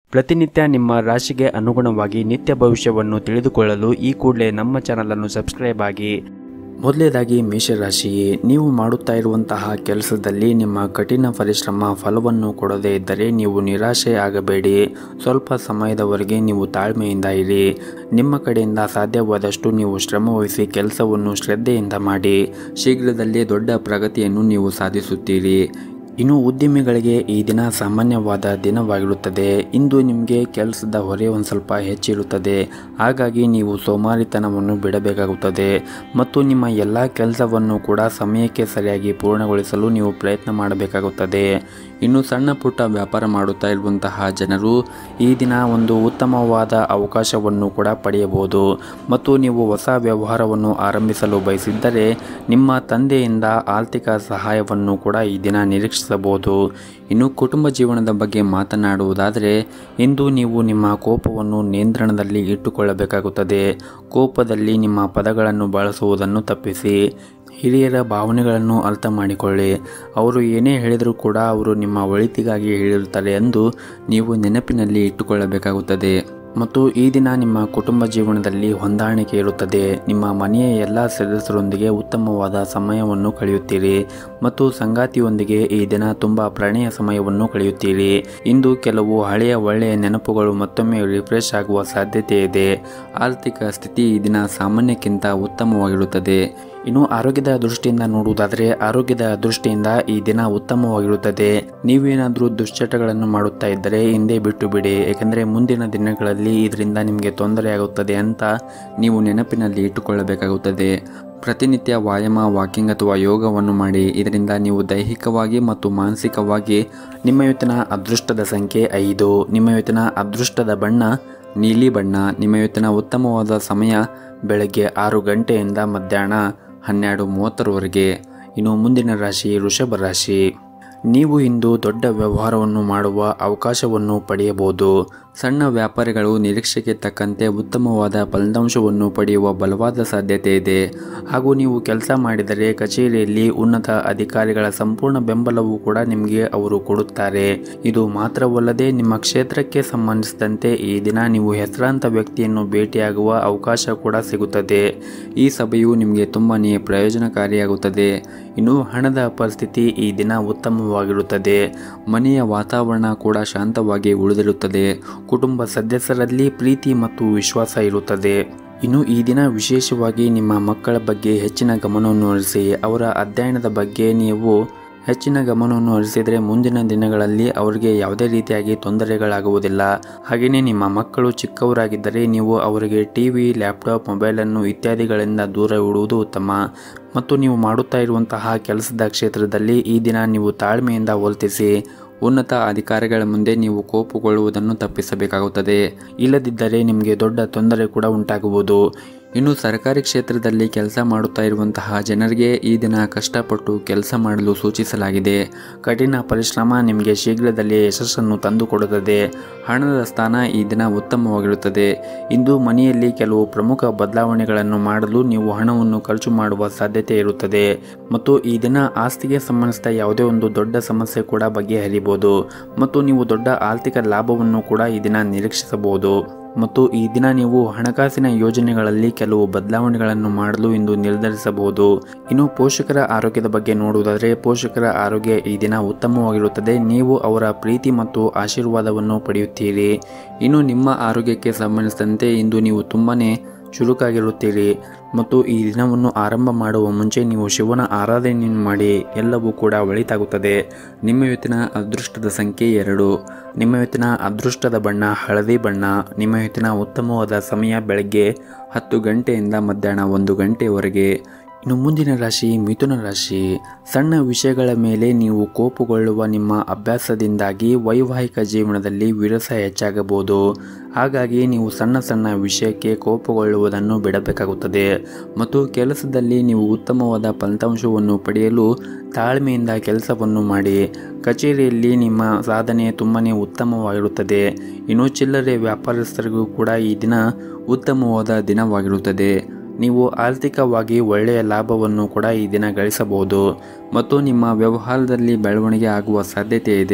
ಪ್ರತಿನಿತ್ಯ ನಿಮ್ಮ ರಾಶಿಗೆ ಅನುಗುಣವಾಗಿ ನಿತ್ಯ ಭವಿಷ್ಯವನ್ನು ತಿಳಿದುಕೊಳ್ಳಲು ಈ ಕೂಡಲೇ ನಮ್ಮ ಚಾನಲನ್ನು ಸಬ್ಸ್ಕ್ರೈಬ್ ಆಗಿ ಮೊದಲೇದಾಗಿ ಮೇಷರಾಶಿಯೇ ನೀವು ಮಾಡುತ್ತಾ ಇರುವಂತಹ ಕೆಲಸದಲ್ಲಿ ನಿಮ್ಮ ಕಠಿಣ ಪರಿಶ್ರಮ ಫಲವನ್ನು ಕೊಡದೇ ಇದ್ದರೆ ನೀವು ನಿರಾಶೆ ಆಗಬೇಡಿ ಸ್ವಲ್ಪ ಸಮಯದವರೆಗೆ ನೀವು ತಾಳ್ಮೆಯಿಂದ ಇರಿ ನಿಮ್ಮ ಕಡೆಯಿಂದ ಸಾಧ್ಯವಾದಷ್ಟು ನೀವು ಶ್ರಮವಹಿಸಿ ಕೆಲಸವನ್ನು ಶ್ರದ್ಧೆಯಿಂದ ಮಾಡಿ ಶೀಘ್ರದಲ್ಲೇ ದೊಡ್ಡ ಪ್ರಗತಿಯನ್ನು ನೀವು ಸಾಧಿಸುತ್ತೀರಿ ಇನ್ನು ಉದ್ಯಮಿಗಳಿಗೆ ಈ ದಿನ ಸಾಮಾನ್ಯವಾದ ದಿನವಾಗಿರುತ್ತದೆ ಇಂದು ನಿಮಗೆ ಕೆಲಸದ ಹೊರೆ ಒಂದು ಸ್ವಲ್ಪ ಹೆಚ್ಚಿರುತ್ತದೆ ಹಾಗಾಗಿ ನೀವು ಸೋಮಾರಿತನವನ್ನು ಬಿಡಬೇಕಾಗುತ್ತದೆ ಮತ್ತು ನಿಮ್ಮ ಎಲ್ಲ ಕೆಲಸವನ್ನು ಕೂಡ ಸಮಯಕ್ಕೆ ಸರಿಯಾಗಿ ಪೂರ್ಣಗೊಳಿಸಲು ನೀವು ಪ್ರಯತ್ನ ಮಾಡಬೇಕಾಗುತ್ತದೆ ಇನ್ನು ಸಣ್ಣ ಪುಟ್ಟ ವ್ಯಾಪಾರ ಮಾಡುತ್ತಾ ಇರುವಂತಹ ಜನರು ಈ ದಿನ ಒಂದು ಉತ್ತಮವಾದ ಅವಕಾಶವನ್ನು ಕೂಡ ಪಡೆಯಬಹುದು ಮತ್ತು ನೀವು ಹೊಸ ವ್ಯವಹಾರವನ್ನು ಆರಂಭಿಸಲು ಬಯಸಿದ್ದರೆ ನಿಮ್ಮ ತಂದೆಯಿಂದ ಆರ್ಥಿಕ ಸಹಾಯವನ್ನು ಕೂಡ ಈ ದಿನ ನಿರೀಕ್ಷಿಸಬಹುದು ಇನ್ನು ಕುಟುಂಬ ಜೀವನದ ಬಗ್ಗೆ ಮಾತನಾಡುವುದಾದರೆ ಇಂದು ನೀವು ನಿಮ್ಮ ಕೋಪವನ್ನು ನಿಯಂತ್ರಣದಲ್ಲಿ ಇಟ್ಟುಕೊಳ್ಳಬೇಕಾಗುತ್ತದೆ ಕೋಪದಲ್ಲಿ ನಿಮ್ಮ ಪದಗಳನ್ನು ಬಳಸುವುದನ್ನು ತಪ್ಪಿಸಿ ಹಿರಿಯರ ಭಾವನೆಗಳನ್ನು ಅರ್ಥ ಮಾಡಿಕೊಳ್ಳಿ ಅವರು ಏನೇ ಹೇಳಿದರೂ ಕೂಡ ಅವರು ನಿಮ್ಮ ಒಳಿತಿಗಾಗಿ ಹೇಳಿರುತ್ತಾರೆ ಎಂದು ನೀವು ನೆನಪಿನಲ್ಲಿ ಇಟ್ಟುಕೊಳ್ಳಬೇಕಾಗುತ್ತದೆ ಮತ್ತು ಈ ದಿನ ನಿಮ್ಮ ಕುಟುಂಬ ಜೀವನದಲ್ಲಿ ಹೊಂದಾಣಿಕೆ ಇರುತ್ತದೆ ನಿಮ್ಮ ಮನೆಯ ಎಲ್ಲ ಸದಸ್ಯರೊಂದಿಗೆ ಉತ್ತಮವಾದ ಸಮಯವನ್ನು ಕಳೆಯುತ್ತೀರಿ ಮತ್ತು ಸಂಗಾತಿಯೊಂದಿಗೆ ಈ ದಿನ ತುಂಬ ಪ್ರಣಯ ಸಮಯವನ್ನು ಕಳೆಯುತ್ತೀರಿ ಇಂದು ಕೆಲವು ಹಳೆಯ ಒಳ್ಳೆಯ ನೆನಪುಗಳು ಮತ್ತೊಮ್ಮೆ ರಿಫ್ರೆಶ್ ಆಗುವ ಸಾಧ್ಯತೆ ಇದೆ ಆರ್ಥಿಕ ಸ್ಥಿತಿ ಈ ದಿನ ಸಾಮಾನ್ಯಕ್ಕಿಂತ ಉತ್ತಮವಾಗಿರುತ್ತದೆ ಇನ್ನು ಆರೋಗ್ಯದ ದೃಷ್ಟಿಯಿಂದ ನೋಡುವುದಾದರೆ ಆರೋಗ್ಯದ ದೃಷ್ಟಿಯಿಂದ ಈ ದಿನ ಉತ್ತಮವಾಗಿರುತ್ತದೆ ನೀವೇನಾದರೂ ದುಶ್ಚಟಗಳನ್ನು ಮಾಡುತ್ತಾ ಇದ್ದರೆ ಹಿಂದೆ ಬಿಟ್ಟು ಬಿಡಿ ಏಕೆಂದರೆ ಮುಂದಿನ ದಿನಗಳಲ್ಲಿ ಇದರಿಂದ ನಿಮಗೆ ತೊಂದರೆಯಾಗುತ್ತದೆ ಅಂತ ನೀವು ನೆನಪಿನಲ್ಲಿ ಇಟ್ಟುಕೊಳ್ಳಬೇಕಾಗುತ್ತದೆ ಪ್ರತಿನಿತ್ಯ ವ್ಯಾಯಾಮ ವಾಕಿಂಗ್ ಅಥವಾ ಯೋಗವನ್ನು ಮಾಡಿ ಇದರಿಂದ ನೀವು ದೈಹಿಕವಾಗಿ ಮತ್ತು ಮಾನಸಿಕವಾಗಿ ನಿಮ್ಮ ಇವತ್ತಿನ ಅದೃಷ್ಟದ ಸಂಖ್ಯೆ ಐದು ನಿಮ್ಮ ಇವತ್ತಿನ ಅದೃಷ್ಟದ ಬಣ್ಣ ನೀಲಿ ಬಣ್ಣ ನಿಮ್ಮ ಇವತ್ತಿನ ಉತ್ತಮವಾದ ಸಮಯ ಬೆಳಗ್ಗೆ ಆರು ಗಂಟೆಯಿಂದ ಮಧ್ಯಾಹ್ನ ಹನ್ನೆರಡು ಮೂವತ್ತರವರೆಗೆ ಇನ್ನು ಮುಂದಿನ ರಾಶಿ ವೃಷಭ ರಾಶಿ ನೀವು ಇಂದು ದೊಡ್ಡ ವ್ಯವಹಾರವನ್ನು ಮಾಡುವ ಅವಕಾಶವನ್ನು ಪಡೆಯಬಹುದು ಸಣ್ಣ ವ್ಯಾಪಾರಿಗಳು ನಿರೀಕ್ಷೆಗೆ ತಕ್ಕಂತೆ ಉತ್ತಮವಾದ ಫಲಿತಾಂಶವನ್ನು ಪಡೆಯುವ ಬಲವಾದ ಸಾಧ್ಯತೆ ಇದೆ ಹಾಗೂ ನೀವು ಕೆಲಸ ಮಾಡಿದರೆ ಕಚೇರಿಯಲ್ಲಿ ಉನ್ನತ ಅಧಿಕಾರಿಗಳ ಸಂಪೂರ್ಣ ಬೆಂಬಲವೂ ಕೂಡ ನಿಮಗೆ ಅವರು ಕೊಡುತ್ತಾರೆ ಇದು ಮಾತ್ರವಲ್ಲದೆ ನಿಮ್ಮ ಕ್ಷೇತ್ರಕ್ಕೆ ಸಂಬಂಧಿಸಿದಂತೆ ಈ ದಿನ ನೀವು ಹೆಸರಾಂತ ವ್ಯಕ್ತಿಯನ್ನು ಭೇಟಿಯಾಗುವ ಅವಕಾಶ ಕೂಡ ಸಿಗುತ್ತದೆ ಈ ಸಭೆಯು ನಿಮಗೆ ತುಂಬಾ ಪ್ರಯೋಜನಕಾರಿಯಾಗುತ್ತದೆ ಇನ್ನು ಹಣದ ಪರಿಸ್ಥಿತಿ ಈ ದಿನ ಉತ್ತಮವಾಗಿರುತ್ತದೆ ಮನೆಯ ವಾತಾವರಣ ಕೂಡ ಶಾಂತವಾಗಿ ಉಳಿದಿರುತ್ತದೆ ಕುಟುಂಬ ಸದಸ್ಯರಲ್ಲಿ ಪ್ರೀತಿ ಮತ್ತು ವಿಶ್ವಾಸ ಇರುತ್ತದೆ ಇನ್ನು ಈ ದಿನ ವಿಶೇಷವಾಗಿ ನಿಮ್ಮ ಮಕ್ಕಳ ಬಗ್ಗೆ ಹೆಚ್ಚಿನ ಗಮನವನ್ನು ಹರಿಸಿ ಅವರ ಅಧ್ಯಯನದ ಬಗ್ಗೆ ನೀವು ಹೆಚ್ಚಿನ ಗಮನವನ್ನು ಹರಿಸಿದರೆ ಮುಂದಿನ ದಿನಗಳಲ್ಲಿ ಅವರಿಗೆ ಯಾವುದೇ ರೀತಿಯಾಗಿ ತೊಂದರೆಗಳಾಗುವುದಿಲ್ಲ ಹಾಗೆಯೇ ನಿಮ್ಮ ಮಕ್ಕಳು ಚಿಕ್ಕವರಾಗಿದ್ದರೆ ನೀವು ಅವರಿಗೆ ಟಿ ವಿ ಲ್ಯಾಪ್ಟಾಪ್ ಮೊಬೈಲನ್ನು ಇತ್ಯಾದಿಗಳಿಂದ ದೂರ ಇಡುವುದು ಉತ್ತಮ ಮತ್ತು ನೀವು ಮಾಡುತ್ತಾ ಇರುವಂತಹ ಕೆಲಸದ ಕ್ಷೇತ್ರದಲ್ಲಿ ಈ ದಿನ ನೀವು ತಾಳ್ಮೆಯಿಂದ ವರ್ತಿಸಿ ಉನ್ನತ ಅಧಿಕಾರಿಗಳ ಮುಂದೆ ನೀವು ಕೋಪಗೊಳ್ಳುವುದನ್ನು ತಪ್ಪಿಸಬೇಕಾಗುತ್ತದೆ ಇಲ್ಲದಿದ್ದರೆ ನಿಮಗೆ ದೊಡ್ಡ ತೊಂದರೆ ಕೂಡ ಉಂಟಾಗುವುದು ಇನ್ನು ಸರ್ಕಾರಿ ಕ್ಷೇತ್ರದಲ್ಲಿ ಕೆಲಸ ಮಾಡುತ್ತಾ ಇರುವಂತಹ ಜನರಿಗೆ ಈ ದಿನ ಕಷ್ಟಪಟ್ಟು ಕೆಲಸ ಮಾಡಲು ಸೂಚಿಸಲಾಗಿದೆ ಕಠಿಣ ಪರಿಶ್ರಮ ನಿಮಗೆ ಶೀಘ್ರದಲ್ಲೇ ಯಶಸ್ಸನ್ನು ತಂದುಕೊಡುತ್ತದೆ ಹಣದ ಸ್ಥಾನ ಈ ದಿನ ಉತ್ತಮವಾಗಿರುತ್ತದೆ ಇಂದು ಮನೆಯಲ್ಲಿ ಕೆಲವು ಪ್ರಮುಖ ಬದಲಾವಣೆಗಳನ್ನು ಮಾಡಲು ನೀವು ಹಣವನ್ನು ಖರ್ಚು ಮಾಡುವ ಸಾಧ್ಯತೆ ಇರುತ್ತದೆ ಮತ್ತು ಈ ದಿನ ಆಸ್ತಿಗೆ ಸಂಬಂಧಿಸಿದ ಯಾವುದೇ ಒಂದು ದೊಡ್ಡ ಸಮಸ್ಯೆ ಕೂಡ ಬಗೆಹರಿಬಹುದು ಮತ್ತು ನೀವು ದೊಡ್ಡ ಆರ್ಥಿಕ ಲಾಭವನ್ನು ಕೂಡ ಈ ದಿನ ನಿರೀಕ್ಷಿಸಬಹುದು ಮತ್ತು ಈ ದಿನ ನೀವು ಹಣಕಾಸಿನ ಯೋಜನೆಗಳಲ್ಲಿ ಕೆಲವು ಬದಲಾವಣೆಗಳನ್ನು ಮಾಡಲು ಇಂದು ನಿರ್ಧರಿಸಬಹುದು ಇನ್ನು ಪೋಷಕರ ಆರೋಗ್ಯದ ಬಗ್ಗೆ ನೋಡುವುದಾದರೆ ಪೋಷಕರ ಆರೋಗ್ಯ ಈ ದಿನ ಉತ್ತಮವಾಗಿರುತ್ತದೆ ನೀವು ಅವರ ಪ್ರೀತಿ ಮತ್ತು ಆಶೀರ್ವಾದವನ್ನು ಪಡೆಯುತ್ತೀರಿ ಇನ್ನು ನಿಮ್ಮ ಆರೋಗ್ಯಕ್ಕೆ ಸಂಬಂಧಿಸಿದಂತೆ ಇಂದು ನೀವು ತುಂಬಾನೇ ಚುರುಕಾಗಿರುತ್ತೀರಿ ಮತ್ತು ಈ ದಿನವನ್ನು ಆರಂಭ ಮಾಡುವ ಮುಂಚೆ ನೀವು ಶಿವನ ಆರಾಧನೆಯನ್ನು ಮಾಡಿ ಎಲ್ಲವೂ ಕೂಡ ಒಳಿತಾಗುತ್ತದೆ ನಿಮ್ಮ ಇವತ್ತಿನ ಅದೃಷ್ಟದ ಸಂಖ್ಯೆ ಎರಡು ನಿಮ್ಮ ಇವತ್ತಿನ ಅದೃಷ್ಟದ ಬಣ್ಣ ಹಳದಿ ಬಣ್ಣ ನಿಮ್ಮ ಇವತ್ತಿನ ಉತ್ತಮವಾದ ಸಮಯ ಬೆಳಗ್ಗೆ ಹತ್ತು ಗಂಟೆಯಿಂದ ಮಧ್ಯಾಹ್ನ ಒಂದು ಗಂಟೆಯವರೆಗೆ ಇನ್ನು ಮುಂದಿನ ರಾಶಿ ಮಿಥುನ ರಾಶಿ ಸಣ್ಣ ವಿಷಯಗಳ ಮೇಲೆ ನೀವು ಕೋಪಗೊಳ್ಳುವ ನಿಮ್ಮ ಅಭ್ಯಾಸದಿಂದಾಗಿ ವೈವಾಹಿಕ ಜೀವನದಲ್ಲಿ ವಿರಸ ಹೆಚ್ಚಾಗಬಹುದು ಹಾಗಾಗಿ ನೀವು ಸಣ್ಣ ಸಣ್ಣ ವಿಷಯಕ್ಕೆ ಕೋಪಗೊಳ್ಳುವುದನ್ನು ಬಿಡಬೇಕಾಗುತ್ತದೆ ಮತ್ತು ಕೆಲಸದಲ್ಲಿ ನೀವು ಉತ್ತಮವಾದ ಫಲಿತಾಂಶವನ್ನು ಪಡೆಯಲು ತಾಳ್ಮೆಯಿಂದ ಕೆಲಸವನ್ನು ಮಾಡಿ ಕಚೇರಿಯಲ್ಲಿ ನಿಮ್ಮ ಸಾಧನೆ ತುಂಬಾ ಉತ್ತಮವಾಗಿರುತ್ತದೆ ಇನ್ನು ಚಿಲ್ಲರೆ ವ್ಯಾಪಾರಸ್ಥರಿಗೂ ಕೂಡ ಈ ದಿನ ಉತ್ತಮವಾದ ದಿನವಾಗಿರುತ್ತದೆ ನೀವು ಆರ್ಥಿಕವಾಗಿ ಒಳ್ಳೆಯ ಲಾಭವನ್ನು ಕೂಡ ಈ ದಿನ ಗಳಿಸಬಹುದು ಮತ್ತು ನಿಮ್ಮ ವ್ಯವಹಾರದಲ್ಲಿ ಬೆಳವಣಿಗೆ ಆಗುವ ಸಾಧ್ಯತೆ ಇದೆ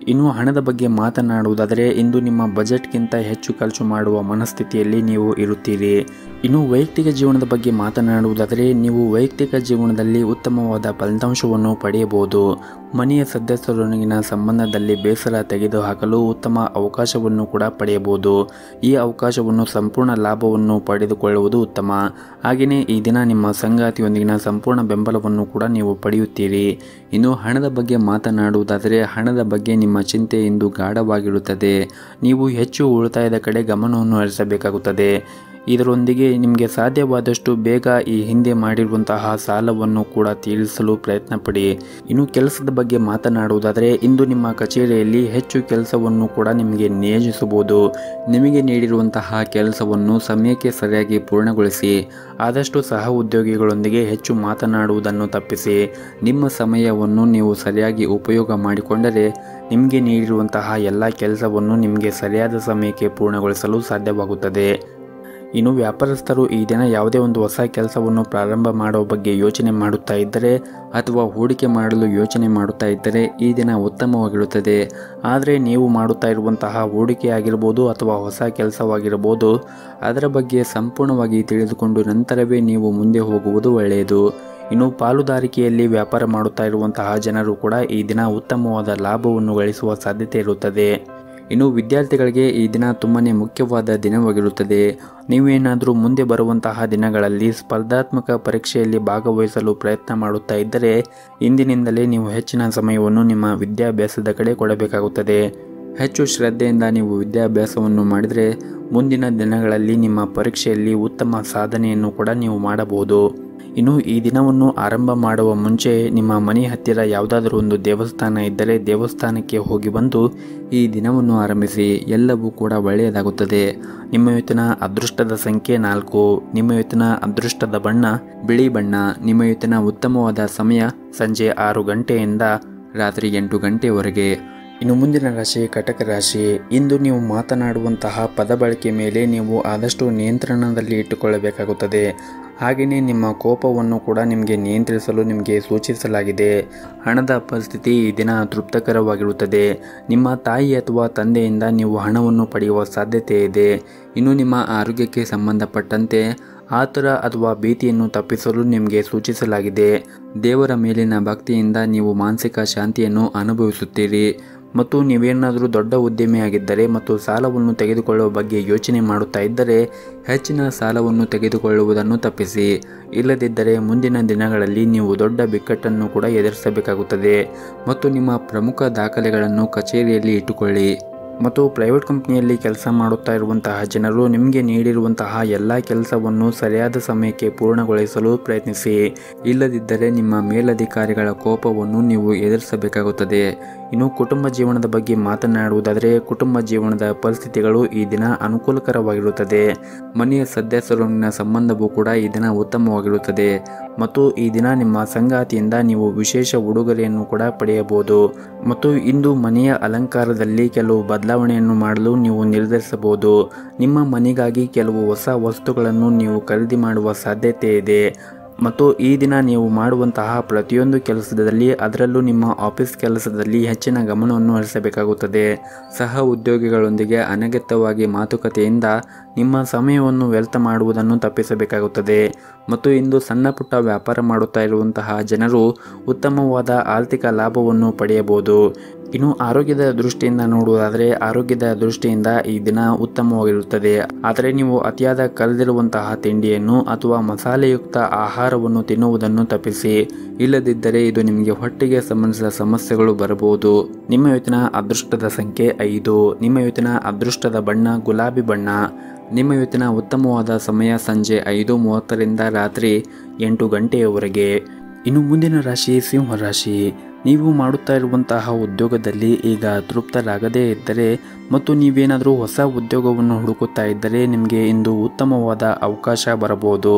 ಇನ್ನು ಹಣದ ಬಗ್ಗೆ ಮಾತನಾಡುವುದಾದರೆ ಇಂದು ನಿಮ್ಮ ಬಜೆಟ್ಗಿಂತ ಹೆಚ್ಚು ಖರ್ಚು ಮಾಡುವ ಮನಸ್ಥಿತಿಯಲ್ಲಿ ನೀವು ಇರುತ್ತೀರಿ ಇನ್ನು ವೈಯಕ್ತಿಕ ಜೀವನದ ಬಗ್ಗೆ ಮಾತನಾಡುವುದಾದರೆ ನೀವು ವೈಯಕ್ತಿಕ ಜೀವನದಲ್ಲಿ ಉತ್ತಮವಾದ ಫಲಿತಾಂಶವನ್ನು ಪಡೆಯಬಹುದು ಮನೆಯ ಸದಸ್ಯರೊಂದಿಗಿನ ಸಂಬಂಧದಲ್ಲಿ ಬೇಸರ ತೆಗೆದುಹಾಕಲು ಉತ್ತಮ ಅವಕಾಶವನ್ನು ಕೂಡ ಪಡೆಯಬಹುದು ಈ ಅವಕಾಶವನ್ನು ಸಂಪೂರ್ಣ ಲಾಭವನ್ನು ಪಡೆದುಕೊಳ್ಳುವುದು ಉತ್ತಮ ಹಾಗೆಯೇ ಈ ದಿನ ನಿಮ್ಮ ಸಂಗಾತಿಯೊಂದಿಗಿನ ಸಂಪೂರ್ಣ ಬೆಂಬಲವನ್ನು ಕೂಡ ನೀವು ಪಡೆಯುತ್ತೀರಿ ಇನ್ನು ಹಣದ ಬಗ್ಗೆ ಮಾತನಾಡುವುದಾದರೆ ಹಣದ ಬಗ್ಗೆ ನಿಮ್ಮ ಚಿಂತೆ ಇಂದು ಗಾಢವಾಗಿರುತ್ತದೆ ನೀವು ಹೆಚ್ಚು ಉಳಿತಾಯದ ಕಡೆ ಗಮನವನ್ನು ಹರಿಸಬೇಕಾಗುತ್ತದೆ ಇದರೊಂದಿಗೆ ನಿಮಗೆ ಸಾಧ್ಯವಾದಷ್ಟು ಬೇಗ ಈ ಹಿಂದೆ ಮಾಡಿರುವಂತಹ ಸಾಲವನ್ನು ಕೂಡ ತೀರಿಸಲು ಪ್ರಯತ್ನ ಪಡಿ ಇನ್ನು ಕೆಲಸದ ಬಗ್ಗೆ ಮಾತನಾಡುವುದಾದರೆ ಇಂದು ನಿಮ್ಮ ಕಚೇರಿಯಲ್ಲಿ ಹೆಚ್ಚು ಕೆಲಸವನ್ನು ಕೂಡ ನಿಮಗೆ ನಿಯೋಜಿಸಬಹುದು ನಿಮಗೆ ನೀಡಿರುವಂತಹ ಕೆಲಸವನ್ನು ಸಮಯಕ್ಕೆ ಸರಿಯಾಗಿ ಪೂರ್ಣಗೊಳಿಸಿ ಆದಷ್ಟು ಸಹ ಉದ್ಯೋಗಿಗಳೊಂದಿಗೆ ಹೆಚ್ಚು ಮಾತನಾಡುವುದನ್ನು ತಪ್ಪಿಸಿ ನಿಮ್ಮ ಸಮಯವನ್ನು ನೀವು ಸರಿಯಾಗಿ ಉಪಯೋಗ ಮಾಡಿಕೊಂಡರೆ ನಿಮಗೆ ನೀಡಿರುವಂತಹ ಎಲ್ಲ ಕೆಲಸವನ್ನು ನಿಮಗೆ ಸರಿಯಾದ ಸಮಯಕ್ಕೆ ಪೂರ್ಣಗೊಳಿಸಲು ಸಾಧ್ಯವಾಗುತ್ತದೆ ಇನ್ನು ವ್ಯಾಪಾರಸ್ಥರು ಈ ದಿನ ಯಾವುದೇ ಒಂದು ಹೊಸ ಕೆಲಸವನ್ನು ಪ್ರಾರಂಭ ಮಾಡುವ ಬಗ್ಗೆ ಯೋಚನೆ ಮಾಡುತ್ತಾ ಇದ್ದರೆ ಅಥವಾ ಹೂಡಿಕೆ ಮಾಡಲು ಯೋಚನೆ ಮಾಡುತ್ತಾ ಇದ್ದರೆ ಈ ದಿನ ಉತ್ತಮವಾಗಿರುತ್ತದೆ ಆದರೆ ನೀವು ಮಾಡುತ್ತಾ ಇರುವಂತಹ ಹೂಡಿಕೆ ಆಗಿರ್ಬೋದು ಅಥವಾ ಹೊಸ ಕೆಲಸವಾಗಿರಬಹುದು ಅದರ ಬಗ್ಗೆ ಸಂಪೂರ್ಣವಾಗಿ ತಿಳಿದುಕೊಂಡು ನಂತರವೇ ನೀವು ಮುಂದೆ ಹೋಗುವುದು ಒಳ್ಳೆಯದು ಇನ್ನು ಪಾಲುದಾರಿಕೆಯಲ್ಲಿ ವ್ಯಾಪಾರ ಮಾಡುತ್ತಾ ಇರುವಂತಹ ಜನರು ಕೂಡ ಈ ದಿನ ಉತ್ತಮವಾದ ಲಾಭವನ್ನು ಗಳಿಸುವ ಸಾಧ್ಯತೆ ಇರುತ್ತದೆ ಇನ್ನು ವಿದ್ಯಾರ್ಥಿಗಳಿಗೆ ಈ ದಿನ ತುಂಬಾ ಮುಖ್ಯವಾದ ದಿನವಾಗಿರುತ್ತದೆ ನೀವೇನಾದರೂ ಮುಂದೆ ಬರುವಂತಹ ದಿನಗಳಲ್ಲಿ ಸ್ಪರ್ಧಾತ್ಮಕ ಪರೀಕ್ಷೆಯಲ್ಲಿ ಭಾಗವಹಿಸಲು ಪ್ರಯತ್ನ ಮಾಡುತ್ತಾ ಇದ್ದರೆ ಇಂದಿನಿಂದಲೇ ನೀವು ಹೆಚ್ಚಿನ ಸಮಯವನ್ನು ನಿಮ್ಮ ವಿದ್ಯಾಭ್ಯಾಸದ ಕಡೆ ಕೊಡಬೇಕಾಗುತ್ತದೆ ಹೆಚ್ಚು ಶ್ರದ್ಧೆಯಿಂದ ನೀವು ವಿದ್ಯಾಭ್ಯಾಸವನ್ನು ಮಾಡಿದರೆ ಮುಂದಿನ ದಿನಗಳಲ್ಲಿ ನಿಮ್ಮ ಪರೀಕ್ಷೆಯಲ್ಲಿ ಉತ್ತಮ ಸಾಧನೆಯನ್ನು ಕೂಡ ನೀವು ಮಾಡಬಹುದು ಇನ್ನು ಈ ದಿನವನ್ನು ಆರಂಭ ಮಾಡುವ ಮುಂಚೆ ನಿಮ್ಮ ಮನೆ ಹತ್ತಿರ ಯಾವುದಾದರೂ ಒಂದು ದೇವಸ್ಥಾನ ಇದ್ದರೆ ದೇವಸ್ಥಾನಕ್ಕೆ ಹೋಗಿ ಬಂದು ಈ ದಿನವನ್ನು ಆರಂಭಿಸಿ ಎಲ್ಲವೂ ಕೂಡ ಒಳ್ಳೆಯದಾಗುತ್ತದೆ ನಿಮ್ಮ ಇವತ್ತಿನ ಅದೃಷ್ಟದ ಸಂಖ್ಯೆ ನಾಲ್ಕು ನಿಮ್ಮ ಇವತ್ತಿನ ಅದೃಷ್ಟದ ಬಣ್ಣ ಬಿಳಿ ಬಣ್ಣ ನಿಮ್ಮ ಇವತ್ತಿನ ಉತ್ತಮವಾದ ಸಮಯ ಸಂಜೆ ಆರು ಗಂಟೆಯಿಂದ ರಾತ್ರಿ ಎಂಟು ಗಂಟೆಯವರೆಗೆ ಇನ್ನು ಮುಂದಿನ ರಾಶಿ ಕಟಕ ರಾಶಿ ಇಂದು ನೀವು ಮಾತನಾಡುವಂತಹ ಪದ ಬಳಕೆ ಮೇಲೆ ನೀವು ಆದಷ್ಟು ನಿಯಂತ್ರಣದಲ್ಲಿ ಇಟ್ಟುಕೊಳ್ಳಬೇಕಾಗುತ್ತದೆ ಹಾಗೆಯೇ ನಿಮ್ಮ ಕೋಪವನ್ನು ಕೂಡ ನಿಮಗೆ ನಿಯಂತ್ರಿಸಲು ನಿಮಗೆ ಸೂಚಿಸಲಾಗಿದೆ ಹಣದ ಪರಿಸ್ಥಿತಿ ಈ ದಿನ ತೃಪ್ತಕರವಾಗಿರುತ್ತದೆ ನಿಮ್ಮ ತಾಯಿ ಅಥವಾ ತಂದೆಯಿಂದ ನೀವು ಹಣವನ್ನು ಪಡೆಯುವ ಸಾಧ್ಯತೆ ಇದೆ ಇನ್ನು ನಿಮ್ಮ ಆರೋಗ್ಯಕ್ಕೆ ಸಂಬಂಧಪಟ್ಟಂತೆ ಆತುರ ಅಥವಾ ಭೀತಿಯನ್ನು ತಪ್ಪಿಸಲು ನಿಮಗೆ ಸೂಚಿಸಲಾಗಿದೆ ದೇವರ ಮೇಲಿನ ಭಕ್ತಿಯಿಂದ ನೀವು ಮಾನಸಿಕ ಶಾಂತಿಯನ್ನು ಅನುಭವಿಸುತ್ತೀರಿ ಮತ್ತು ನೀವೇನಾದರೂ ದೊಡ್ಡ ಉದ್ಯಮಿಯಾಗಿದ್ದರೆ ಮತ್ತು ಸಾಲವನ್ನು ತೆಗೆದುಕೊಳ್ಳುವ ಬಗ್ಗೆ ಯೋಚನೆ ಮಾಡುತ್ತಾ ಇದ್ದರೆ ಹೆಚ್ಚಿನ ಸಾಲವನ್ನು ತೆಗೆದುಕೊಳ್ಳುವುದನ್ನು ತಪ್ಪಿಸಿ ಇಲ್ಲದಿದ್ದರೆ ಮುಂದಿನ ದಿನಗಳಲ್ಲಿ ನೀವು ದೊಡ್ಡ ಬಿಕ್ಕಟ್ಟನ್ನು ಕೂಡ ಎದುರಿಸಬೇಕಾಗುತ್ತದೆ ಮತ್ತು ನಿಮ್ಮ ಪ್ರಮುಖ ದಾಖಲೆಗಳನ್ನು ಕಚೇರಿಯಲ್ಲಿ ಇಟ್ಟುಕೊಳ್ಳಿ ಮತ್ತು ಪ್ರೈವೇಟ್ ಕಂಪ್ನಿಯಲ್ಲಿ ಕೆಲಸ ಮಾಡುತ್ತಾ ಇರುವಂತಹ ಜನರು ನಿಮಗೆ ನೀಡಿರುವಂತಹ ಎಲ್ಲ ಕೆಲಸವನ್ನು ಸರಿಯಾದ ಸಮಯಕ್ಕೆ ಪೂರ್ಣಗೊಳಿಸಲು ಪ್ರಯತ್ನಿಸಿ ಇಲ್ಲದಿದ್ದರೆ ನಿಮ್ಮ ಮೇಲಧಿಕಾರಿಗಳ ಕೋಪವನ್ನು ನೀವು ಎದುರಿಸಬೇಕಾಗುತ್ತದೆ ಇನ್ನು ಕುಟುಂಬ ಜೀವನದ ಬಗ್ಗೆ ಮಾತನಾಡುವುದಾದರೆ ಕುಟುಂಬ ಜೀವನದ ಪರಿಸ್ಥಿತಿಗಳು ಈ ದಿನ ಅನುಕೂಲಕರವಾಗಿರುತ್ತದೆ ಮನೆಯ ಸದಸ್ಯರೊಂದಿಗಿನ ಸಂಬಂಧವೂ ಕೂಡ ಈ ದಿನ ಉತ್ತಮವಾಗಿರುತ್ತದೆ ಮತ್ತು ಈ ದಿನ ನಿಮ್ಮ ಸಂಗಾತಿಯಿಂದ ನೀವು ವಿಶೇಷ ಉಡುಗೊರೆಯನ್ನು ಕೂಡ ಪಡೆಯಬಹುದು ಮತ್ತು ಇಂದು ಮನೆಯ ಅಲಂಕಾರದಲ್ಲಿ ಕೆಲವು ಬದಲಾವಣೆಯನ್ನು ಮಾಡಲು ನೀವು ನಿರ್ಧರಿಸಬಹುದು ನಿಮ್ಮ ಮನೆಗಾಗಿ ಕೆಲವು ಹೊಸ ವಸ್ತುಗಳನ್ನು ನೀವು ಖರೀದಿ ಮಾಡುವ ಸಾಧ್ಯತೆ ಇದೆ ಮತ್ತು ಈ ದಿನ ನೀವು ಮಾಡುವಂತಹ ಪ್ರತಿಯೊಂದು ಕೆಲಸದಲ್ಲಿ ಅದರಲ್ಲೂ ನಿಮ್ಮ ಆಫೀಸ್ ಕೆಲಸದಲ್ಲಿ ಹೆಚ್ಚಿನ ಗಮನವನ್ನು ಹರಿಸಬೇಕಾಗುತ್ತದೆ ಸಹ ಉದ್ಯೋಗಿಗಳೊಂದಿಗೆ ಅನಗತ್ಯವಾಗಿ ಮಾತುಕತೆಯಿಂದ ನಿಮ್ಮ ಸಮಯವನ್ನು ವ್ಯರ್ಥ ಮಾಡುವುದನ್ನು ತಪ್ಪಿಸಬೇಕಾಗುತ್ತದೆ ಮತ್ತು ಇಂದು ಸಣ್ಣ ಪುಟ್ಟ ವ್ಯಾಪಾರ ಮಾಡುತ್ತಾ ಇರುವಂತಹ ಜನರು ಉತ್ತಮವಾದ ಆರ್ಥಿಕ ಲಾಭವನ್ನು ಪಡೆಯಬಹುದು ಇನ್ನು ಆರೋಗ್ಯದ ದೃಷ್ಟಿಯಿಂದ ನೋಡುವುದಾದರೆ ಆರೋಗ್ಯದ ದೃಷ್ಟಿಯಿಂದ ಈ ದಿನ ಉತ್ತಮವಾಗಿರುತ್ತದೆ ಆದರೆ ನೀವು ಅತಿಯಾದ ಕರೆದಿರುವಂತಹ ತಿಂಡಿಯನ್ನು ಅಥವಾ ಮಸಾಲೆಯುಕ್ತ ಆಹಾರವನ್ನು ತಿನ್ನುವುದನ್ನು ತಪ್ಪಿಸಿ ಇಲ್ಲದಿದ್ದರೆ ಇದು ನಿಮಗೆ ಹೊಟ್ಟೆಗೆ ಸಂಬಂಧಿಸಿದ ಸಮಸ್ಯೆಗಳು ಬರಬಹುದು ನಿಮ್ಮ ಇವತ್ತಿನ ಅದೃಷ್ಟದ ಸಂಖ್ಯೆ ಐದು ನಿಮ್ಮ ಇವತ್ತಿನ ಅದೃಷ್ಟದ ಬಣ್ಣ ಗುಲಾಬಿ ಬಣ್ಣ ನಿಮ್ಮ ಇವತ್ತಿನ ಉತ್ತಮವಾದ ಸಮಯ ಸಂಜೆ ಐದು ಮೂವತ್ತರಿಂದ ರಾತ್ರಿ ಎಂಟು ಗಂಟೆಯವರೆಗೆ ಇನ್ನು ಮುಂದಿನ ರಾಶಿ ಸಿಂಹ ರಾಶಿ ನೀವು ಮಾಡುತ್ತಾ ಇರುವಂತಹ ಉದ್ಯೋಗದಲ್ಲಿ ಈಗ ತೃಪ್ತರಾಗದೇ ಇದ್ದರೆ ಮತ್ತು ನೀವೇನಾದರೂ ಹೊಸ ಉದ್ಯೋಗವನ್ನು ಹುಡುಕುತ್ತಾ ಇದ್ದರೆ ನಿಮಗೆ ಇಂದು ಉತ್ತಮವಾದ ಅವಕಾಶ ಬರಬಹುದು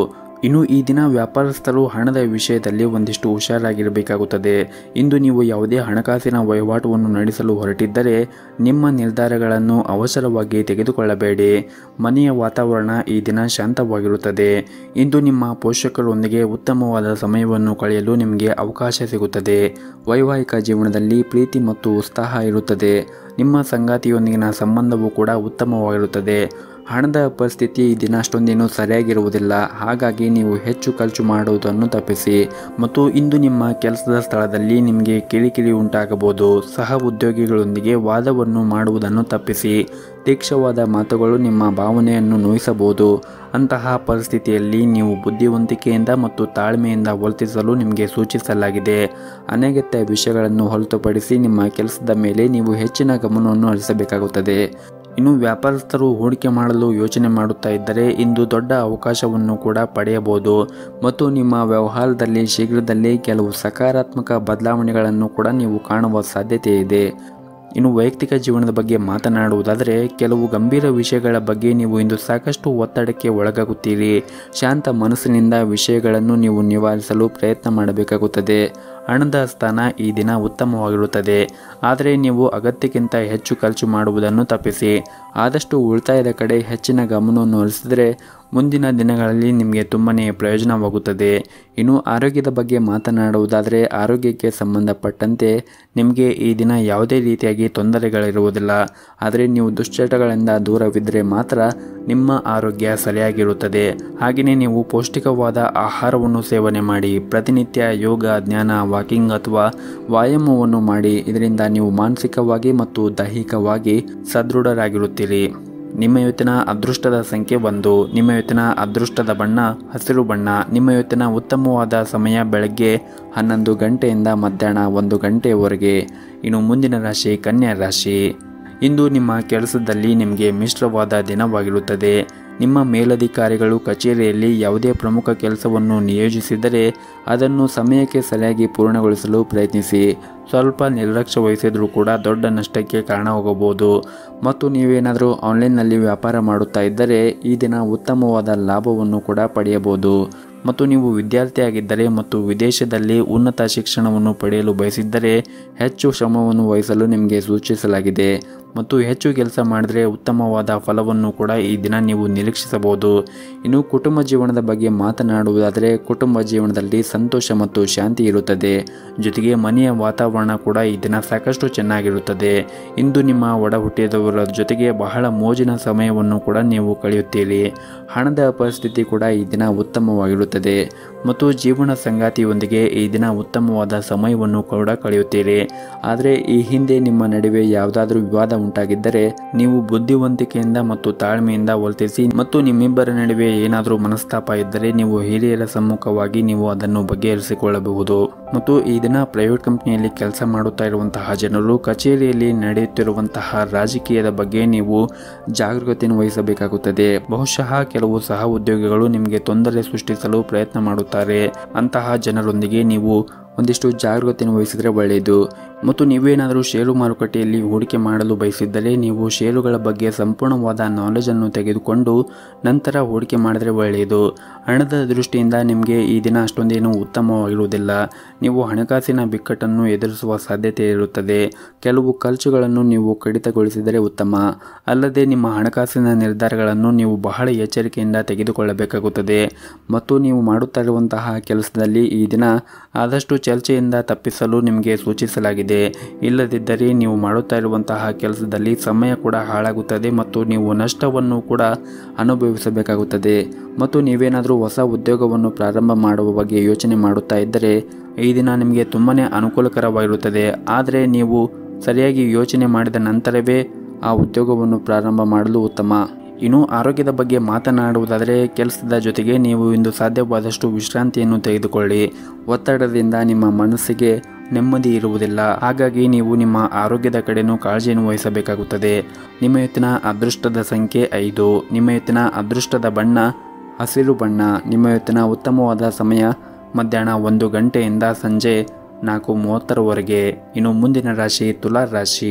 ಇನ್ನು ಈ ದಿನ ವ್ಯಾಪಾರಸ್ಥರು ಹಣದ ವಿಷಯದಲ್ಲಿ ಒಂದಿಷ್ಟು ಹುಷಾರಾಗಿರಬೇಕಾಗುತ್ತದೆ ಇಂದು ನೀವು ಯಾವುದೇ ಹಣಕಾಸಿನ ವಹಿವಾಟುವನ್ನು ನಡೆಸಲು ಹೊರಟಿದ್ದರೆ ನಿಮ್ಮ ನಿರ್ಧಾರಗಳನ್ನು ಅವಸರವಾಗಿ ತೆಗೆದುಕೊಳ್ಳಬೇಡಿ ಮನೆಯ ವಾತಾವರಣ ಈ ದಿನ ಶಾಂತವಾಗಿರುತ್ತದೆ ಇಂದು ನಿಮ್ಮ ಪೋಷಕರೊಂದಿಗೆ ಉತ್ತಮವಾದ ಸಮಯವನ್ನು ಕಳೆಯಲು ನಿಮಗೆ ಅವಕಾಶ ಸಿಗುತ್ತದೆ ವೈವಾಹಿಕ ಜೀವನದಲ್ಲಿ ಪ್ರೀತಿ ಮತ್ತು ಉತ್ಸಾಹ ಇರುತ್ತದೆ ನಿಮ್ಮ ಸಂಗಾತಿಯೊಂದಿಗಿನ ಸಂಬಂಧವೂ ಕೂಡ ಉತ್ತಮವಾಗಿರುತ್ತದೆ ಹಣದ ಪರಿಸ್ಥಿತಿ ಈ ದಿನ ಅಷ್ಟೊಂದೇನು ಸರಿಯಾಗಿರುವುದಿಲ್ಲ ಹಾಗಾಗಿ ನೀವು ಹೆಚ್ಚು ಖರ್ಚು ಮಾಡುವುದನ್ನು ತಪ್ಪಿಸಿ ಮತ್ತು ಇಂದು ನಿಮ್ಮ ಕೆಲಸದ ಸ್ಥಳದಲ್ಲಿ ನಿಮಗೆ ಕಿರಿಕಿರಿ ಉಂಟಾಗಬಹುದು ಸಹ ಉದ್ಯೋಗಿಗಳೊಂದಿಗೆ ವಾದವನ್ನು ಮಾಡುವುದನ್ನು ತಪ್ಪಿಸಿ ತೀಕ್ಷ್ಣವಾದ ಮಾತುಗಳು ನಿಮ್ಮ ಭಾವನೆಯನ್ನು ನೋಯಿಸಬಹುದು ಅಂತಹ ಪರಿಸ್ಥಿತಿಯಲ್ಲಿ ನೀವು ಬುದ್ಧಿವಂತಿಕೆಯಿಂದ ಮತ್ತು ತಾಳ್ಮೆಯಿಂದ ವರ್ತಿಸಲು ನಿಮಗೆ ಸೂಚಿಸಲಾಗಿದೆ ಅನಗತ್ಯ ವಿಷಯಗಳನ್ನು ಹೊರತುಪಡಿಸಿ ನಿಮ್ಮ ಕೆಲಸದ ಮೇಲೆ ನೀವು ಹೆಚ್ಚಿನ ಗಮನವನ್ನು ಹರಿಸಬೇಕಾಗುತ್ತದೆ ಇನ್ನು ವ್ಯಾಪಾರಸ್ಥರು ಹೂಡಿಕೆ ಮಾಡಲು ಯೋಚನೆ ಮಾಡುತ್ತಾ ಇದ್ದರೆ ಇಂದು ದೊಡ್ಡ ಅವಕಾಶವನ್ನು ಕೂಡ ಪಡೆಯಬಹುದು ಮತ್ತು ನಿಮ್ಮ ವ್ಯವಹಾರದಲ್ಲಿ ಶೀಘ್ರದಲ್ಲೇ ಕೆಲವು ಸಕಾರಾತ್ಮಕ ಬದಲಾವಣೆಗಳನ್ನು ಕೂಡ ನೀವು ಕಾಣುವ ಸಾಧ್ಯತೆ ಇದೆ ಇನ್ನು ವೈಯಕ್ತಿಕ ಜೀವನದ ಬಗ್ಗೆ ಮಾತನಾಡುವುದಾದರೆ ಕೆಲವು ಗಂಭೀರ ವಿಷಯಗಳ ಬಗ್ಗೆ ನೀವು ಇಂದು ಸಾಕಷ್ಟು ಒತ್ತಡಕ್ಕೆ ಒಳಗಾಗುತ್ತೀರಿ ಶಾಂತ ಮನಸ್ಸಿನಿಂದ ವಿಷಯಗಳನ್ನು ನೀವು ನಿವಾರಿಸಲು ಪ್ರಯತ್ನ ಮಾಡಬೇಕಾಗುತ್ತದೆ ಹಣದ ಸ್ಥಾನ ಈ ದಿನ ಉತ್ತಮವಾಗಿರುತ್ತದೆ ಆದರೆ ನೀವು ಅಗತ್ಯಕ್ಕಿಂತ ಹೆಚ್ಚು ಖರ್ಚು ಮಾಡುವುದನ್ನು ತಪ್ಪಿಸಿ ಆದಷ್ಟು ಉಳಿತಾಯದ ಕಡೆ ಹೆಚ್ಚಿನ ಗಮನವನ್ನು ಹರಿಸಿದರೆ ಮುಂದಿನ ದಿನಗಳಲ್ಲಿ ನಿಮಗೆ ತುಂಬಾ ಪ್ರಯೋಜನವಾಗುತ್ತದೆ ಇನ್ನು ಆರೋಗ್ಯದ ಬಗ್ಗೆ ಮಾತನಾಡುವುದಾದರೆ ಆರೋಗ್ಯಕ್ಕೆ ಸಂಬಂಧಪಟ್ಟಂತೆ ನಿಮಗೆ ಈ ದಿನ ಯಾವುದೇ ರೀತಿಯಾಗಿ ತೊಂದರೆಗಳಿರುವುದಿಲ್ಲ ಆದರೆ ನೀವು ದುಶ್ಚಟಗಳಿಂದ ದೂರವಿದ್ದರೆ ಮಾತ್ರ ನಿಮ್ಮ ಆರೋಗ್ಯ ಸರಿಯಾಗಿರುತ್ತದೆ ಹಾಗೆಯೇ ನೀವು ಪೌಷ್ಟಿಕವಾದ ಆಹಾರವನ್ನು ಸೇವನೆ ಮಾಡಿ ಪ್ರತಿನಿತ್ಯ ಯೋಗ ಜ್ಞಾನ ವಾಕಿಂಗ್ ಅಥವಾ ವ್ಯಾಯಾಮವನ್ನು ಮಾಡಿ ಇದರಿಂದ ನೀವು ಮಾನಸಿಕವಾಗಿ ಮತ್ತು ದೈಹಿಕವಾಗಿ ಸದೃಢರಾಗಿರುತ್ತೀರಿ ನಿಮ್ಮ ಇವತ್ತಿನ ಅದೃಷ್ಟದ ಸಂಖ್ಯೆ ಒಂದು ನಿಮ್ಮ ಇವತ್ತಿನ ಅದೃಷ್ಟದ ಬಣ್ಣ ಹಸಿರು ಬಣ್ಣ ನಿಮ್ಮ ಇವತ್ತಿನ ಉತ್ತಮವಾದ ಸಮಯ ಬೆಳಗ್ಗೆ ಹನ್ನೊಂದು ಗಂಟೆಯಿಂದ ಮಧ್ಯಾಹ್ನ ಒಂದು ಗಂಟೆಯವರೆಗೆ ಇನ್ನು ಮುಂದಿನ ರಾಶಿ ಕನ್ಯಾ ರಾಶಿ ಇಂದು ನಿಮ್ಮ ಕೆಲಸದಲ್ಲಿ ನಿಮಗೆ ಮಿಶ್ರವಾದ ದಿನವಾಗಿರುತ್ತದೆ ನಿಮ್ಮ ಮೇಲಧಿಕಾರಿಗಳು ಕಚೇರಿಯಲ್ಲಿ ಯಾವುದೇ ಪ್ರಮುಖ ಕೆಲಸವನ್ನು ನಿಯೋಜಿಸಿದರೆ ಅದನ್ನು ಸಮಯಕ್ಕೆ ಸರಿಯಾಗಿ ಪೂರ್ಣಗೊಳಿಸಲು ಪ್ರಯತ್ನಿಸಿ ಸ್ವಲ್ಪ ನಿರ್ಲಕ್ಷ್ಯ ವಹಿಸಿದರೂ ಕೂಡ ದೊಡ್ಡ ನಷ್ಟಕ್ಕೆ ಕಾರಣವಾಗಬಹುದು ಮತ್ತು ನೀವೇನಾದರೂ ಆನ್ಲೈನ್ನಲ್ಲಿ ವ್ಯಾಪಾರ ಮಾಡುತ್ತಾ ಇದ್ದರೆ ಈ ದಿನ ಉತ್ತಮವಾದ ಲಾಭವನ್ನು ಕೂಡ ಪಡೆಯಬಹುದು ಮತ್ತು ನೀವು ವಿದ್ಯಾರ್ಥಿಯಾಗಿದ್ದರೆ ಮತ್ತು ವಿದೇಶದಲ್ಲಿ ಉನ್ನತ ಶಿಕ್ಷಣವನ್ನು ಪಡೆಯಲು ಬಯಸಿದ್ದರೆ ಹೆಚ್ಚು ಶ್ರಮವನ್ನು ವಹಿಸಲು ನಿಮಗೆ ಸೂಚಿಸಲಾಗಿದೆ ಮತ್ತು ಹೆಚ್ಚು ಕೆಲಸ ಮಾಡಿದರೆ ಉತ್ತಮವಾದ ಫಲವನ್ನು ಕೂಡ ಈ ದಿನ ನೀವು ನಿರೀಕ್ಷಿಸಬಹುದು ಇನ್ನು ಕುಟುಂಬ ಜೀವನದ ಬಗ್ಗೆ ಮಾತನಾಡುವುದಾದರೆ ಕುಟುಂಬ ಜೀವನದಲ್ಲಿ ಸಂತೋಷ ಮತ್ತು ಶಾಂತಿ ಇರುತ್ತದೆ ಜೊತೆಗೆ ಮನೆಯ ವಾತಾವರಣ ಕೂಡ ಈ ದಿನ ಸಾಕಷ್ಟು ಚೆನ್ನಾಗಿರುತ್ತದೆ ಇಂದು ನಿಮ್ಮ ಒಡ ಹುಟ್ಟಿದವರ ಜೊತೆಗೆ ಬಹಳ ಮೋಜಿನ ಸಮಯವನ್ನು ಕೂಡ ನೀವು ಕಳೆಯುತ್ತೀರಿ ಹಣದ ಪರಿಸ್ಥಿತಿ ಕೂಡ ಈ ದಿನ ಉತ್ತಮವಾಗಿರುತ್ತದೆ ಮತ್ತು ಜೀವನ ಸಂಗಾತಿಯೊಂದಿಗೆ ಈ ದಿನ ಉತ್ತಮವಾದ ಸಮಯವನ್ನು ಕೂಡ ಕಳೆಯುತ್ತೀರಿ ಆದರೆ ಈ ಹಿಂದೆ ನಿಮ್ಮ ನಡುವೆ ಯಾವುದಾದ್ರೂ ವಿವಾದ ಉಂಟಾಗಿದ್ದರೆ ನೀವು ಬುದ್ಧಿವಂತಿಕೆಯಿಂದ ಮತ್ತು ತಾಳ್ಮೆಯಿಂದ ವರ್ತಿಸಿ ಮತ್ತು ನಿಮ್ಮಿಬ್ಬರ ನಡುವೆ ಏನಾದರೂ ಮನಸ್ತಾಪ ಇದ್ದರೆ ನೀವು ಹಿರಿಯರ ಸಮ್ಮುಖವಾಗಿ ನೀವು ಅದನ್ನು ಬಗೆಹರಿಸಿಕೊಳ್ಳಬಹುದು ಮತ್ತು ಈ ದಿನ ಪ್ರೈವೇಟ್ ಕಂಪನಿಯಲ್ಲಿ ಕೆಲಸ ಮಾಡುತ್ತಾ ಇರುವಂತಹ ಜನರು ಕಚೇರಿಯಲ್ಲಿ ನಡೆಯುತ್ತಿರುವಂತಹ ರಾಜಕೀಯದ ಬಗ್ಗೆ ನೀವು ಜಾಗರೂಕತೆಯನ್ನು ವಹಿಸಬೇಕಾಗುತ್ತದೆ ಬಹುಶಃ ಕೆಲವು ಸಹ ಉದ್ಯೋಗಿಗಳು ನಿಮಗೆ ತೊಂದರೆ ಸೃಷ್ಟಿಸಲು ಪ್ರಯತ್ನ ಮಾಡುತ್ತಾರೆ ಅಂತಹ ಜನರೊಂದಿಗೆ ನೀವು ಒಂದಿಷ್ಟು ಜಾಗರೂಕತೆಯನ್ನು ವಹಿಸಿದರೆ ಒಳ್ಳೆಯದು ಮತ್ತು ನೀವೇನಾದರೂ ಷೇರು ಮಾರುಕಟ್ಟೆಯಲ್ಲಿ ಹೂಡಿಕೆ ಮಾಡಲು ಬಯಸಿದ್ದರೆ ನೀವು ಷೇರುಗಳ ಬಗ್ಗೆ ಸಂಪೂರ್ಣವಾದ ನಾಲೆಜನ್ನು ತೆಗೆದುಕೊಂಡು ನಂತರ ಹೂಡಿಕೆ ಮಾಡಿದರೆ ಒಳ್ಳೆಯದು ಹಣದ ದೃಷ್ಟಿಯಿಂದ ನಿಮಗೆ ಈ ದಿನ ಅಷ್ಟೊಂದೇನು ಉತ್ತಮವಾಗಿರುವುದಿಲ್ಲ ನೀವು ಹಣಕಾಸಿನ ಬಿಕ್ಕಟ್ಟನ್ನು ಎದುರಿಸುವ ಸಾಧ್ಯತೆ ಇರುತ್ತದೆ ಕೆಲವು ಖರ್ಚುಗಳನ್ನು ನೀವು ಕಡಿತಗೊಳಿಸಿದರೆ ಉತ್ತಮ ಅಲ್ಲದೆ ನಿಮ್ಮ ಹಣಕಾಸಿನ ನಿರ್ಧಾರಗಳನ್ನು ನೀವು ಬಹಳ ಎಚ್ಚರಿಕೆಯಿಂದ ತೆಗೆದುಕೊಳ್ಳಬೇಕಾಗುತ್ತದೆ ಮತ್ತು ನೀವು ಮಾಡುತ್ತಾ ಇರುವಂತಹ ಕೆಲಸದಲ್ಲಿ ಈ ದಿನ ಆದಷ್ಟು ಚರ್ಚೆಯಿಂದ ತಪ್ಪಿಸಲು ನಿಮಗೆ ಸೂಚಿಸಲಾಗಿದೆ ಇಲ್ಲದಿದ್ದರೆ ನೀವು ಮಾಡುತ್ತಾ ಇರುವಂತಹ ಕೆಲಸದಲ್ಲಿ ಸಮಯ ಕೂಡ ಹಾಳಾಗುತ್ತದೆ ಮತ್ತು ನೀವು ನಷ್ಟವನ್ನು ಕೂಡ ಅನುಭವಿಸಬೇಕಾಗುತ್ತದೆ ಮತ್ತು ನೀವೇನಾದರೂ ಹೊಸ ಉದ್ಯೋಗವನ್ನು ಪ್ರಾರಂಭ ಮಾಡುವ ಬಗ್ಗೆ ಯೋಚನೆ ಮಾಡುತ್ತಾ ಇದ್ದರೆ ಈ ದಿನ ನಿಮಗೆ ತುಂಬಾ ಅನುಕೂಲಕರವಾಗಿರುತ್ತದೆ ಆದರೆ ನೀವು ಸರಿಯಾಗಿ ಯೋಚನೆ ಮಾಡಿದ ನಂತರವೇ ಆ ಉದ್ಯೋಗವನ್ನು ಪ್ರಾರಂಭ ಮಾಡಲು ಉತ್ತಮ ಇನ್ನು ಆರೋಗ್ಯದ ಬಗ್ಗೆ ಮಾತನಾಡುವುದಾದರೆ ಕೆಲಸದ ಜೊತೆಗೆ ನೀವು ಇಂದು ಸಾಧ್ಯವಾದಷ್ಟು ವಿಶ್ರಾಂತಿಯನ್ನು ತೆಗೆದುಕೊಳ್ಳಿ ಒತ್ತಡದಿಂದ ನಿಮ್ಮ ಮನಸ್ಸಿಗೆ ನೆಮ್ಮದಿ ಇರುವುದಿಲ್ಲ ಹಾಗಾಗಿ ನೀವು ನಿಮ್ಮ ಆರೋಗ್ಯದ ಕಡೆನೂ ಕಾಳಜಿಯನ್ನು ವಹಿಸಬೇಕಾಗುತ್ತದೆ ನಿಮ್ಮ ಇವತ್ತಿನ ಅದೃಷ್ಟದ ಸಂಖ್ಯೆ ಐದು ನಿಮ್ಮ ಇವತ್ತಿನ ಅದೃಷ್ಟದ ಬಣ್ಣ ಹಸಿರು ಬಣ್ಣ ನಿಮ್ಮ ಇವತ್ತಿನ ಉತ್ತಮವಾದ ಸಮಯ ಮಧ್ಯಾಹ್ನ ಒಂದು ಗಂಟೆಯಿಂದ ಸಂಜೆ ನಾಲ್ಕು ಮೂವತ್ತರವರೆಗೆ ಇನ್ನು ಮುಂದಿನ ರಾಶಿ ತುಲಾ ರಾಶಿ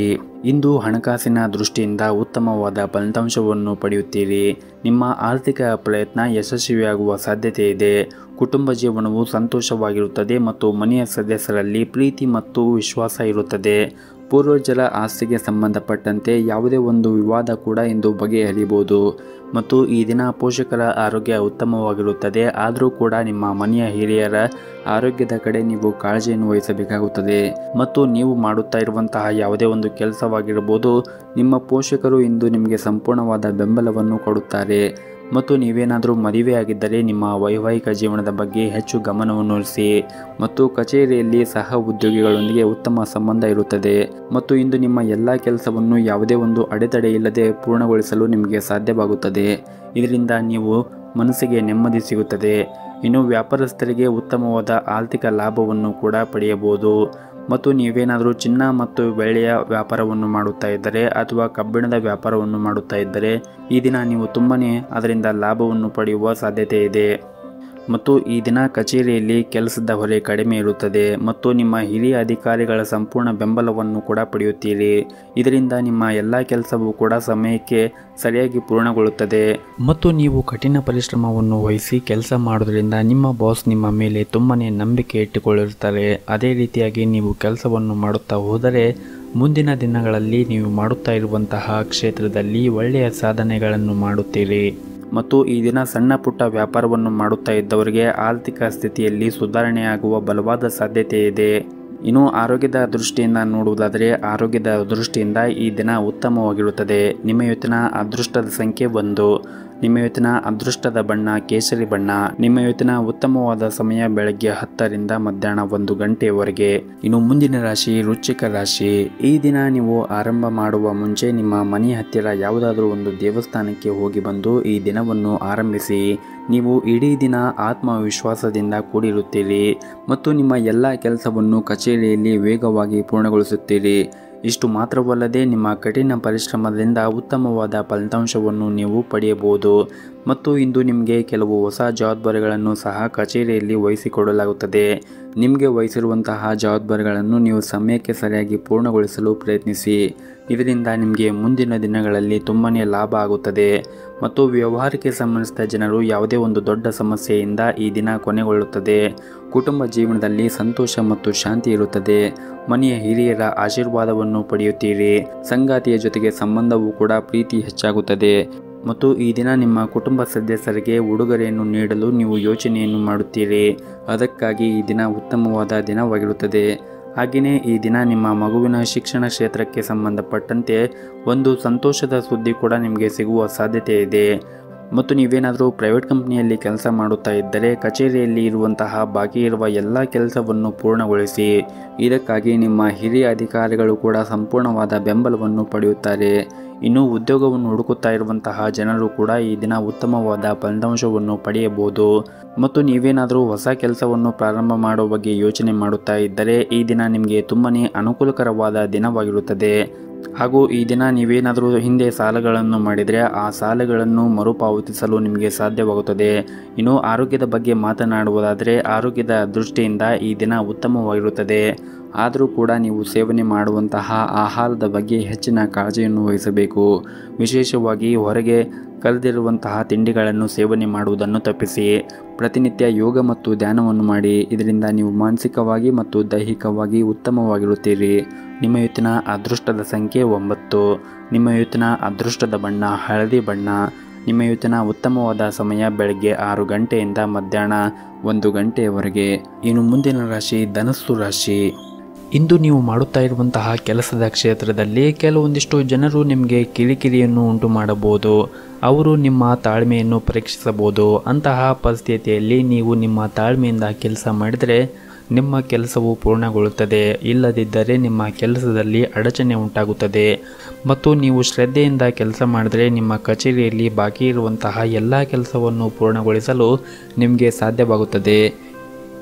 ಇಂದು ಹಣಕಾಸಿನ ದೃಷ್ಟಿಯಿಂದ ಉತ್ತಮವಾದ ಫಲಿತಾಂಶವನ್ನು ಪಡೆಯುತ್ತೀರಿ ನಿಮ್ಮ ಆರ್ಥಿಕ ಪ್ರಯತ್ನ ಯಶಸ್ವಿಯಾಗುವ ಸಾಧ್ಯತೆ ಇದೆ ಕುಟುಂಬ ಜೀವನವು ಸಂತೋಷವಾಗಿರುತ್ತದೆ ಮತ್ತು ಮನೆಯ ಸದಸ್ಯರಲ್ಲಿ ಪ್ರೀತಿ ಮತ್ತು ವಿಶ್ವಾಸ ಇರುತ್ತದೆ ಪೂರ್ವಜರ ಆಸ್ತಿಗೆ ಸಂಬಂಧಪಟ್ಟಂತೆ ಯಾವುದೇ ಒಂದು ವಿವಾದ ಕೂಡ ಇಂದು ಬಗೆಹರಿಬಹುದು ಮತ್ತು ಈ ದಿನ ಪೋಷಕರ ಆರೋಗ್ಯ ಉತ್ತಮವಾಗಿರುತ್ತದೆ ಆದರೂ ಕೂಡ ನಿಮ್ಮ ಮನೆಯ ಹಿರಿಯರ ಆರೋಗ್ಯದ ಕಡೆ ನೀವು ಕಾಳಜಿಯನ್ನು ವಹಿಸಬೇಕಾಗುತ್ತದೆ ಮತ್ತು ನೀವು ಮಾಡುತ್ತಾ ಇರುವಂತಹ ಯಾವುದೇ ಒಂದು ಕೆಲಸವಾಗಿರಬಹುದು ನಿಮ್ಮ ಪೋಷಕರು ಇಂದು ನಿಮಗೆ ಸಂಪೂರ್ಣವಾದ ಬೆಂಬಲವನ್ನು ಕೊಡುತ್ತಾರೆ ಮತ್ತು ನೀವೇನಾದರೂ ಮದುವೆಯಾಗಿದ್ದರೆ ನಿಮ್ಮ ವೈವಾಹಿಕ ಜೀವನದ ಬಗ್ಗೆ ಹೆಚ್ಚು ಗಮನವನ್ನು ಹರಿಸಿ ಮತ್ತು ಕಚೇರಿಯಲ್ಲಿ ಸಹ ಉದ್ಯೋಗಿಗಳೊಂದಿಗೆ ಉತ್ತಮ ಸಂಬಂಧ ಇರುತ್ತದೆ ಮತ್ತು ಇಂದು ನಿಮ್ಮ ಎಲ್ಲ ಕೆಲಸವನ್ನು ಯಾವುದೇ ಒಂದು ಅಡೆತಡೆ ಇಲ್ಲದೆ ಪೂರ್ಣಗೊಳಿಸಲು ನಿಮಗೆ ಸಾಧ್ಯವಾಗುತ್ತದೆ ಇದರಿಂದ ನೀವು ಮನಸ್ಸಿಗೆ ನೆಮ್ಮದಿ ಸಿಗುತ್ತದೆ ಇನ್ನು ವ್ಯಾಪಾರಸ್ಥರಿಗೆ ಉತ್ತಮವಾದ ಆರ್ಥಿಕ ಲಾಭವನ್ನು ಕೂಡ ಪಡೆಯಬಹುದು ಮತ್ತು ನೀವೇನಾದರೂ ಚಿನ್ನ ಮತ್ತು ಬೆಳ್ಳಿಯ ವ್ಯಾಪಾರವನ್ನು ಮಾಡುತ್ತಾ ಇದ್ದರೆ ಅಥವಾ ಕಬ್ಬಿಣದ ವ್ಯಾಪಾರವನ್ನು ಮಾಡುತ್ತಾ ಇದ್ದರೆ ಈ ದಿನ ನೀವು ತುಂಬನೇ ಅದರಿಂದ ಲಾಭವನ್ನು ಪಡೆಯುವ ಸಾಧ್ಯತೆ ಇದೆ ಮತ್ತು ಈ ದಿನ ಕಚೇರಿಯಲ್ಲಿ ಕೆಲಸದ ಹೊರೆ ಕಡಿಮೆ ಇರುತ್ತದೆ ಮತ್ತು ನಿಮ್ಮ ಹಿರಿಯ ಅಧಿಕಾರಿಗಳ ಸಂಪೂರ್ಣ ಬೆಂಬಲವನ್ನು ಕೂಡ ಪಡೆಯುತ್ತೀರಿ ಇದರಿಂದ ನಿಮ್ಮ ಎಲ್ಲ ಕೆಲಸವೂ ಕೂಡ ಸಮಯಕ್ಕೆ ಸರಿಯಾಗಿ ಪೂರ್ಣಗೊಳ್ಳುತ್ತದೆ ಮತ್ತು ನೀವು ಕಠಿಣ ಪರಿಶ್ರಮವನ್ನು ವಹಿಸಿ ಕೆಲಸ ಮಾಡೋದ್ರಿಂದ ನಿಮ್ಮ ಬಾಸ್ ನಿಮ್ಮ ಮೇಲೆ ತುಂಬನೇ ನಂಬಿಕೆ ಇಟ್ಟುಕೊಳ್ಳಿರ್ತಾರೆ ಅದೇ ರೀತಿಯಾಗಿ ನೀವು ಕೆಲಸವನ್ನು ಮಾಡುತ್ತಾ ಹೋದರೆ ಮುಂದಿನ ದಿನಗಳಲ್ಲಿ ನೀವು ಮಾಡುತ್ತಾ ಇರುವಂತಹ ಕ್ಷೇತ್ರದಲ್ಲಿ ಒಳ್ಳೆಯ ಸಾಧನೆಗಳನ್ನು ಮಾಡುತ್ತೀರಿ ಮತ್ತು ಈ ದಿನ ಸಣ್ಣ ಪುಟ್ಟ ವ್ಯಾಪಾರವನ್ನು ಮಾಡುತ್ತಾ ಇದ್ದವರಿಗೆ ಆರ್ಥಿಕ ಸ್ಥಿತಿಯಲ್ಲಿ ಸುಧಾರಣೆಯಾಗುವ ಬಲವಾದ ಸಾಧ್ಯತೆ ಇದೆ ಇನ್ನು ಆರೋಗ್ಯದ ದೃಷ್ಟಿಯಿಂದ ನೋಡುವುದಾದರೆ ಆರೋಗ್ಯದ ದೃಷ್ಟಿಯಿಂದ ಈ ದಿನ ಉತ್ತಮವಾಗಿರುತ್ತದೆ ನಿಮ್ಮ ಇವತ್ತಿನ ಅದೃಷ್ಟದ ಸಂಖ್ಯೆ ಒಂದು ನಿಮ್ಮ ಇವತ್ತಿನ ಅದೃಷ್ಟದ ಬಣ್ಣ ಕೇಸರಿ ಬಣ್ಣ ನಿಮ್ಮ ಇವತ್ತಿನ ಉತ್ತಮವಾದ ಸಮಯ ಬೆಳಗ್ಗೆ ಹತ್ತರಿಂದ ಮಧ್ಯಾಹ್ನ ಒಂದು ಗಂಟೆಯವರೆಗೆ ಇನ್ನು ಮುಂದಿನ ರಾಶಿ ವೃಶ್ಚಿಕ ರಾಶಿ ಈ ದಿನ ನೀವು ಆರಂಭ ಮಾಡುವ ಮುಂಚೆ ನಿಮ್ಮ ಮನೆಯ ಹತ್ತಿರ ಯಾವುದಾದ್ರೂ ಒಂದು ದೇವಸ್ಥಾನಕ್ಕೆ ಹೋಗಿ ಬಂದು ಈ ದಿನವನ್ನು ಆರಂಭಿಸಿ ನೀವು ಇಡೀ ದಿನ ಆತ್ಮವಿಶ್ವಾಸದಿಂದ ಕೂಡಿರುತ್ತೀರಿ ಮತ್ತು ನಿಮ್ಮ ಎಲ್ಲ ಕೆಲಸವನ್ನು ಕಚೇರಿಯಲ್ಲಿ ವೇಗವಾಗಿ ಪೂರ್ಣಗೊಳಿಸುತ್ತೀರಿ ಇಷ್ಟು ಮಾತ್ರವಲ್ಲದೆ ನಿಮ್ಮ ಕಠಿಣ ಪರಿಶ್ರಮದಿಂದ ಉತ್ತಮವಾದ ಫಲಿತಾಂಶವನ್ನು ನೀವು ಪಡೆಯಬಹುದು ಮತ್ತು ಇಂದು ನಿಮಗೆ ಕೆಲವು ಹೊಸ ಜವಾಬ್ದಾರಿಗಳನ್ನು ಸಹ ಕಚೇರಿಯಲ್ಲಿ ವಹಿಸಿಕೊಡಲಾಗುತ್ತದೆ ನಿಮಗೆ ವಹಿಸಿರುವಂತಹ ಜವಾಬ್ದಾರಿಗಳನ್ನು ನೀವು ಸಮಯಕ್ಕೆ ಸರಿಯಾಗಿ ಪೂರ್ಣಗೊಳಿಸಲು ಪ್ರಯತ್ನಿಸಿ ಇದರಿಂದ ನಿಮಗೆ ಮುಂದಿನ ದಿನಗಳಲ್ಲಿ ತುಂಬಾ ಲಾಭ ಆಗುತ್ತದೆ ಮತ್ತು ವ್ಯವಹಾರಕ್ಕೆ ಸಂಬಂಧಿಸಿದ ಜನರು ಯಾವುದೇ ಒಂದು ದೊಡ್ಡ ಸಮಸ್ಯೆಯಿಂದ ಈ ದಿನ ಕೊನೆಗೊಳ್ಳುತ್ತದೆ ಕುಟುಂಬ ಜೀವನದಲ್ಲಿ ಸಂತೋಷ ಮತ್ತು ಶಾಂತಿ ಇರುತ್ತದೆ ಮನೆಯ ಹಿರಿಯರ ಆಶೀರ್ವಾದವನ್ನು ಪಡೆಯುತ್ತೀರಿ ಸಂಗಾತಿಯ ಜೊತೆಗೆ ಸಂಬಂಧವೂ ಕೂಡ ಪ್ರೀತಿ ಹೆಚ್ಚಾಗುತ್ತದೆ ಮತ್ತು ಈ ದಿನ ನಿಮ್ಮ ಕುಟುಂಬ ಸದಸ್ಯರಿಗೆ ಉಡುಗೊರೆಯನ್ನು ನೀಡಲು ನೀವು ಯೋಚನೆಯನ್ನು ಮಾಡುತ್ತೀರಿ ಅದಕ್ಕಾಗಿ ಈ ದಿನ ಉತ್ತಮವಾದ ದಿನವಾಗಿರುತ್ತದೆ ಹಾಗೆಯೇ ಈ ದಿನ ನಿಮ್ಮ ಮಗುವಿನ ಶಿಕ್ಷಣ ಕ್ಷೇತ್ರಕ್ಕೆ ಸಂಬಂಧಪಟ್ಟಂತೆ ಒಂದು ಸಂತೋಷದ ಸುದ್ದಿ ಕೂಡ ನಿಮಗೆ ಸಿಗುವ ಸಾಧ್ಯತೆ ಇದೆ ಮತ್ತು ನೀವೇನಾದರೂ ಪ್ರೈವೇಟ್ ಕಂಪ್ನಿಯಲ್ಲಿ ಕೆಲಸ ಮಾಡುತ್ತಾ ಇದ್ದರೆ ಕಚೇರಿಯಲ್ಲಿ ಇರುವಂತಹ ಬಾಕಿ ಇರುವ ಎಲ್ಲ ಕೆಲಸವನ್ನು ಪೂರ್ಣಗೊಳಿಸಿ ಇದಕ್ಕಾಗಿ ನಿಮ್ಮ ಹಿರಿಯ ಅಧಿಕಾರಿಗಳು ಕೂಡ ಸಂಪೂರ್ಣವಾದ ಬೆಂಬಲವನ್ನು ಪಡೆಯುತ್ತಾರೆ ಇನ್ನು ಉದ್ಯೋಗವನ್ನು ಹುಡುಕುತ್ತಾ ಇರುವಂತಹ ಜನರು ಕೂಡ ಈ ದಿನ ಉತ್ತಮವಾದ ಫಲಿತಾಂಶವನ್ನು ಪಡೆಯಬಹುದು ಮತ್ತು ನೀವೇನಾದರೂ ಹೊಸ ಕೆಲಸವನ್ನು ಪ್ರಾರಂಭ ಮಾಡುವ ಬಗ್ಗೆ ಯೋಚನೆ ಮಾಡುತ್ತಾ ಇದ್ದರೆ ಈ ದಿನ ನಿಮಗೆ ತುಂಬನೇ ಅನುಕೂಲಕರವಾದ ದಿನವಾಗಿರುತ್ತದೆ ಹಾಗೂ ಈ ದಿನ ನೀವೇನಾದರೂ ಹಿಂದೆ ಸಾಲಗಳನ್ನು ಮಾಡಿದರೆ ಆ ಸಾಲಗಳನ್ನು ಮರುಪಾವತಿಸಲು ನಿಮಗೆ ಸಾಧ್ಯವಾಗುತ್ತದೆ ಇನ್ನು ಆರೋಗ್ಯದ ಬಗ್ಗೆ ಮಾತನಾಡುವುದಾದರೆ ಆರೋಗ್ಯದ ದೃಷ್ಟಿಯಿಂದ ಈ ದಿನ ಉತ್ತಮವಾಗಿರುತ್ತದೆ ಆದರೂ ಕೂಡ ನೀವು ಸೇವನೆ ಮಾಡುವಂತಹ ಆಹಾರದ ಬಗ್ಗೆ ಹೆಚ್ಚಿನ ಕಾಳಜಿಯನ್ನು ವಹಿಸಬೇಕು ವಿಶೇಷವಾಗಿ ಹೊರಗೆ ಕರೆದಿರುವಂತಹ ತಿಂಡಿಗಳನ್ನು ಸೇವನೆ ಮಾಡುವುದನ್ನು ತಪ್ಪಿಸಿ ಪ್ರತಿನಿತ್ಯ ಯೋಗ ಮತ್ತು ಧ್ಯಾನವನ್ನು ಮಾಡಿ ಇದರಿಂದ ನೀವು ಮಾನಸಿಕವಾಗಿ ಮತ್ತು ದೈಹಿಕವಾಗಿ ಉತ್ತಮವಾಗಿರುತ್ತೀರಿ ನಿಮ್ಮ ಇವತ್ತಿನ ಅದೃಷ್ಟದ ಸಂಖ್ಯೆ ಒಂಬತ್ತು ನಿಮ್ಮ ಇವತ್ತಿನ ಅದೃಷ್ಟದ ಬಣ್ಣ ಹಳದಿ ಬಣ್ಣ ನಿಮ್ಮ ಇವತ್ತಿನ ಉತ್ತಮವಾದ ಸಮಯ ಬೆಳಗ್ಗೆ ಆರು ಗಂಟೆಯಿಂದ ಮಧ್ಯಾಹ್ನ ಒಂದು ಗಂಟೆಯವರೆಗೆ ಇನ್ನು ಮುಂದಿನ ರಾಶಿ ಧನಸ್ಸು ರಾಶಿ ಇಂದು ನೀವು ಮಾಡುತ್ತಾ ಇರುವಂತಹ ಕೆಲಸದ ಕ್ಷೇತ್ರದಲ್ಲಿ ಕೆಲವೊಂದಿಷ್ಟು ಜನರು ನಿಮಗೆ ಕಿರಿಕಿರಿಯನ್ನು ಉಂಟು ಮಾಡಬಹುದು ಅವರು ನಿಮ್ಮ ತಾಳ್ಮೆಯನ್ನು ಪರೀಕ್ಷಿಸಬಹುದು ಅಂತಹ ಪರಿಸ್ಥಿತಿಯಲ್ಲಿ ನೀವು ನಿಮ್ಮ ತಾಳ್ಮೆಯಿಂದ ಕೆಲಸ ಮಾಡಿದರೆ ನಿಮ್ಮ ಕೆಲಸವು ಪೂರ್ಣಗೊಳ್ಳುತ್ತದೆ ಇಲ್ಲದಿದ್ದರೆ ನಿಮ್ಮ ಕೆಲಸದಲ್ಲಿ ಅಡಚಣೆ ಉಂಟಾಗುತ್ತದೆ ಮತ್ತು ನೀವು ಶ್ರದ್ಧೆಯಿಂದ ಕೆಲಸ ಮಾಡಿದರೆ ನಿಮ್ಮ ಕಚೇರಿಯಲ್ಲಿ ಬಾಕಿ ಇರುವಂತಹ ಎಲ್ಲ ಕೆಲಸವನ್ನು ಪೂರ್ಣಗೊಳಿಸಲು ನಿಮಗೆ ಸಾಧ್ಯವಾಗುತ್ತದೆ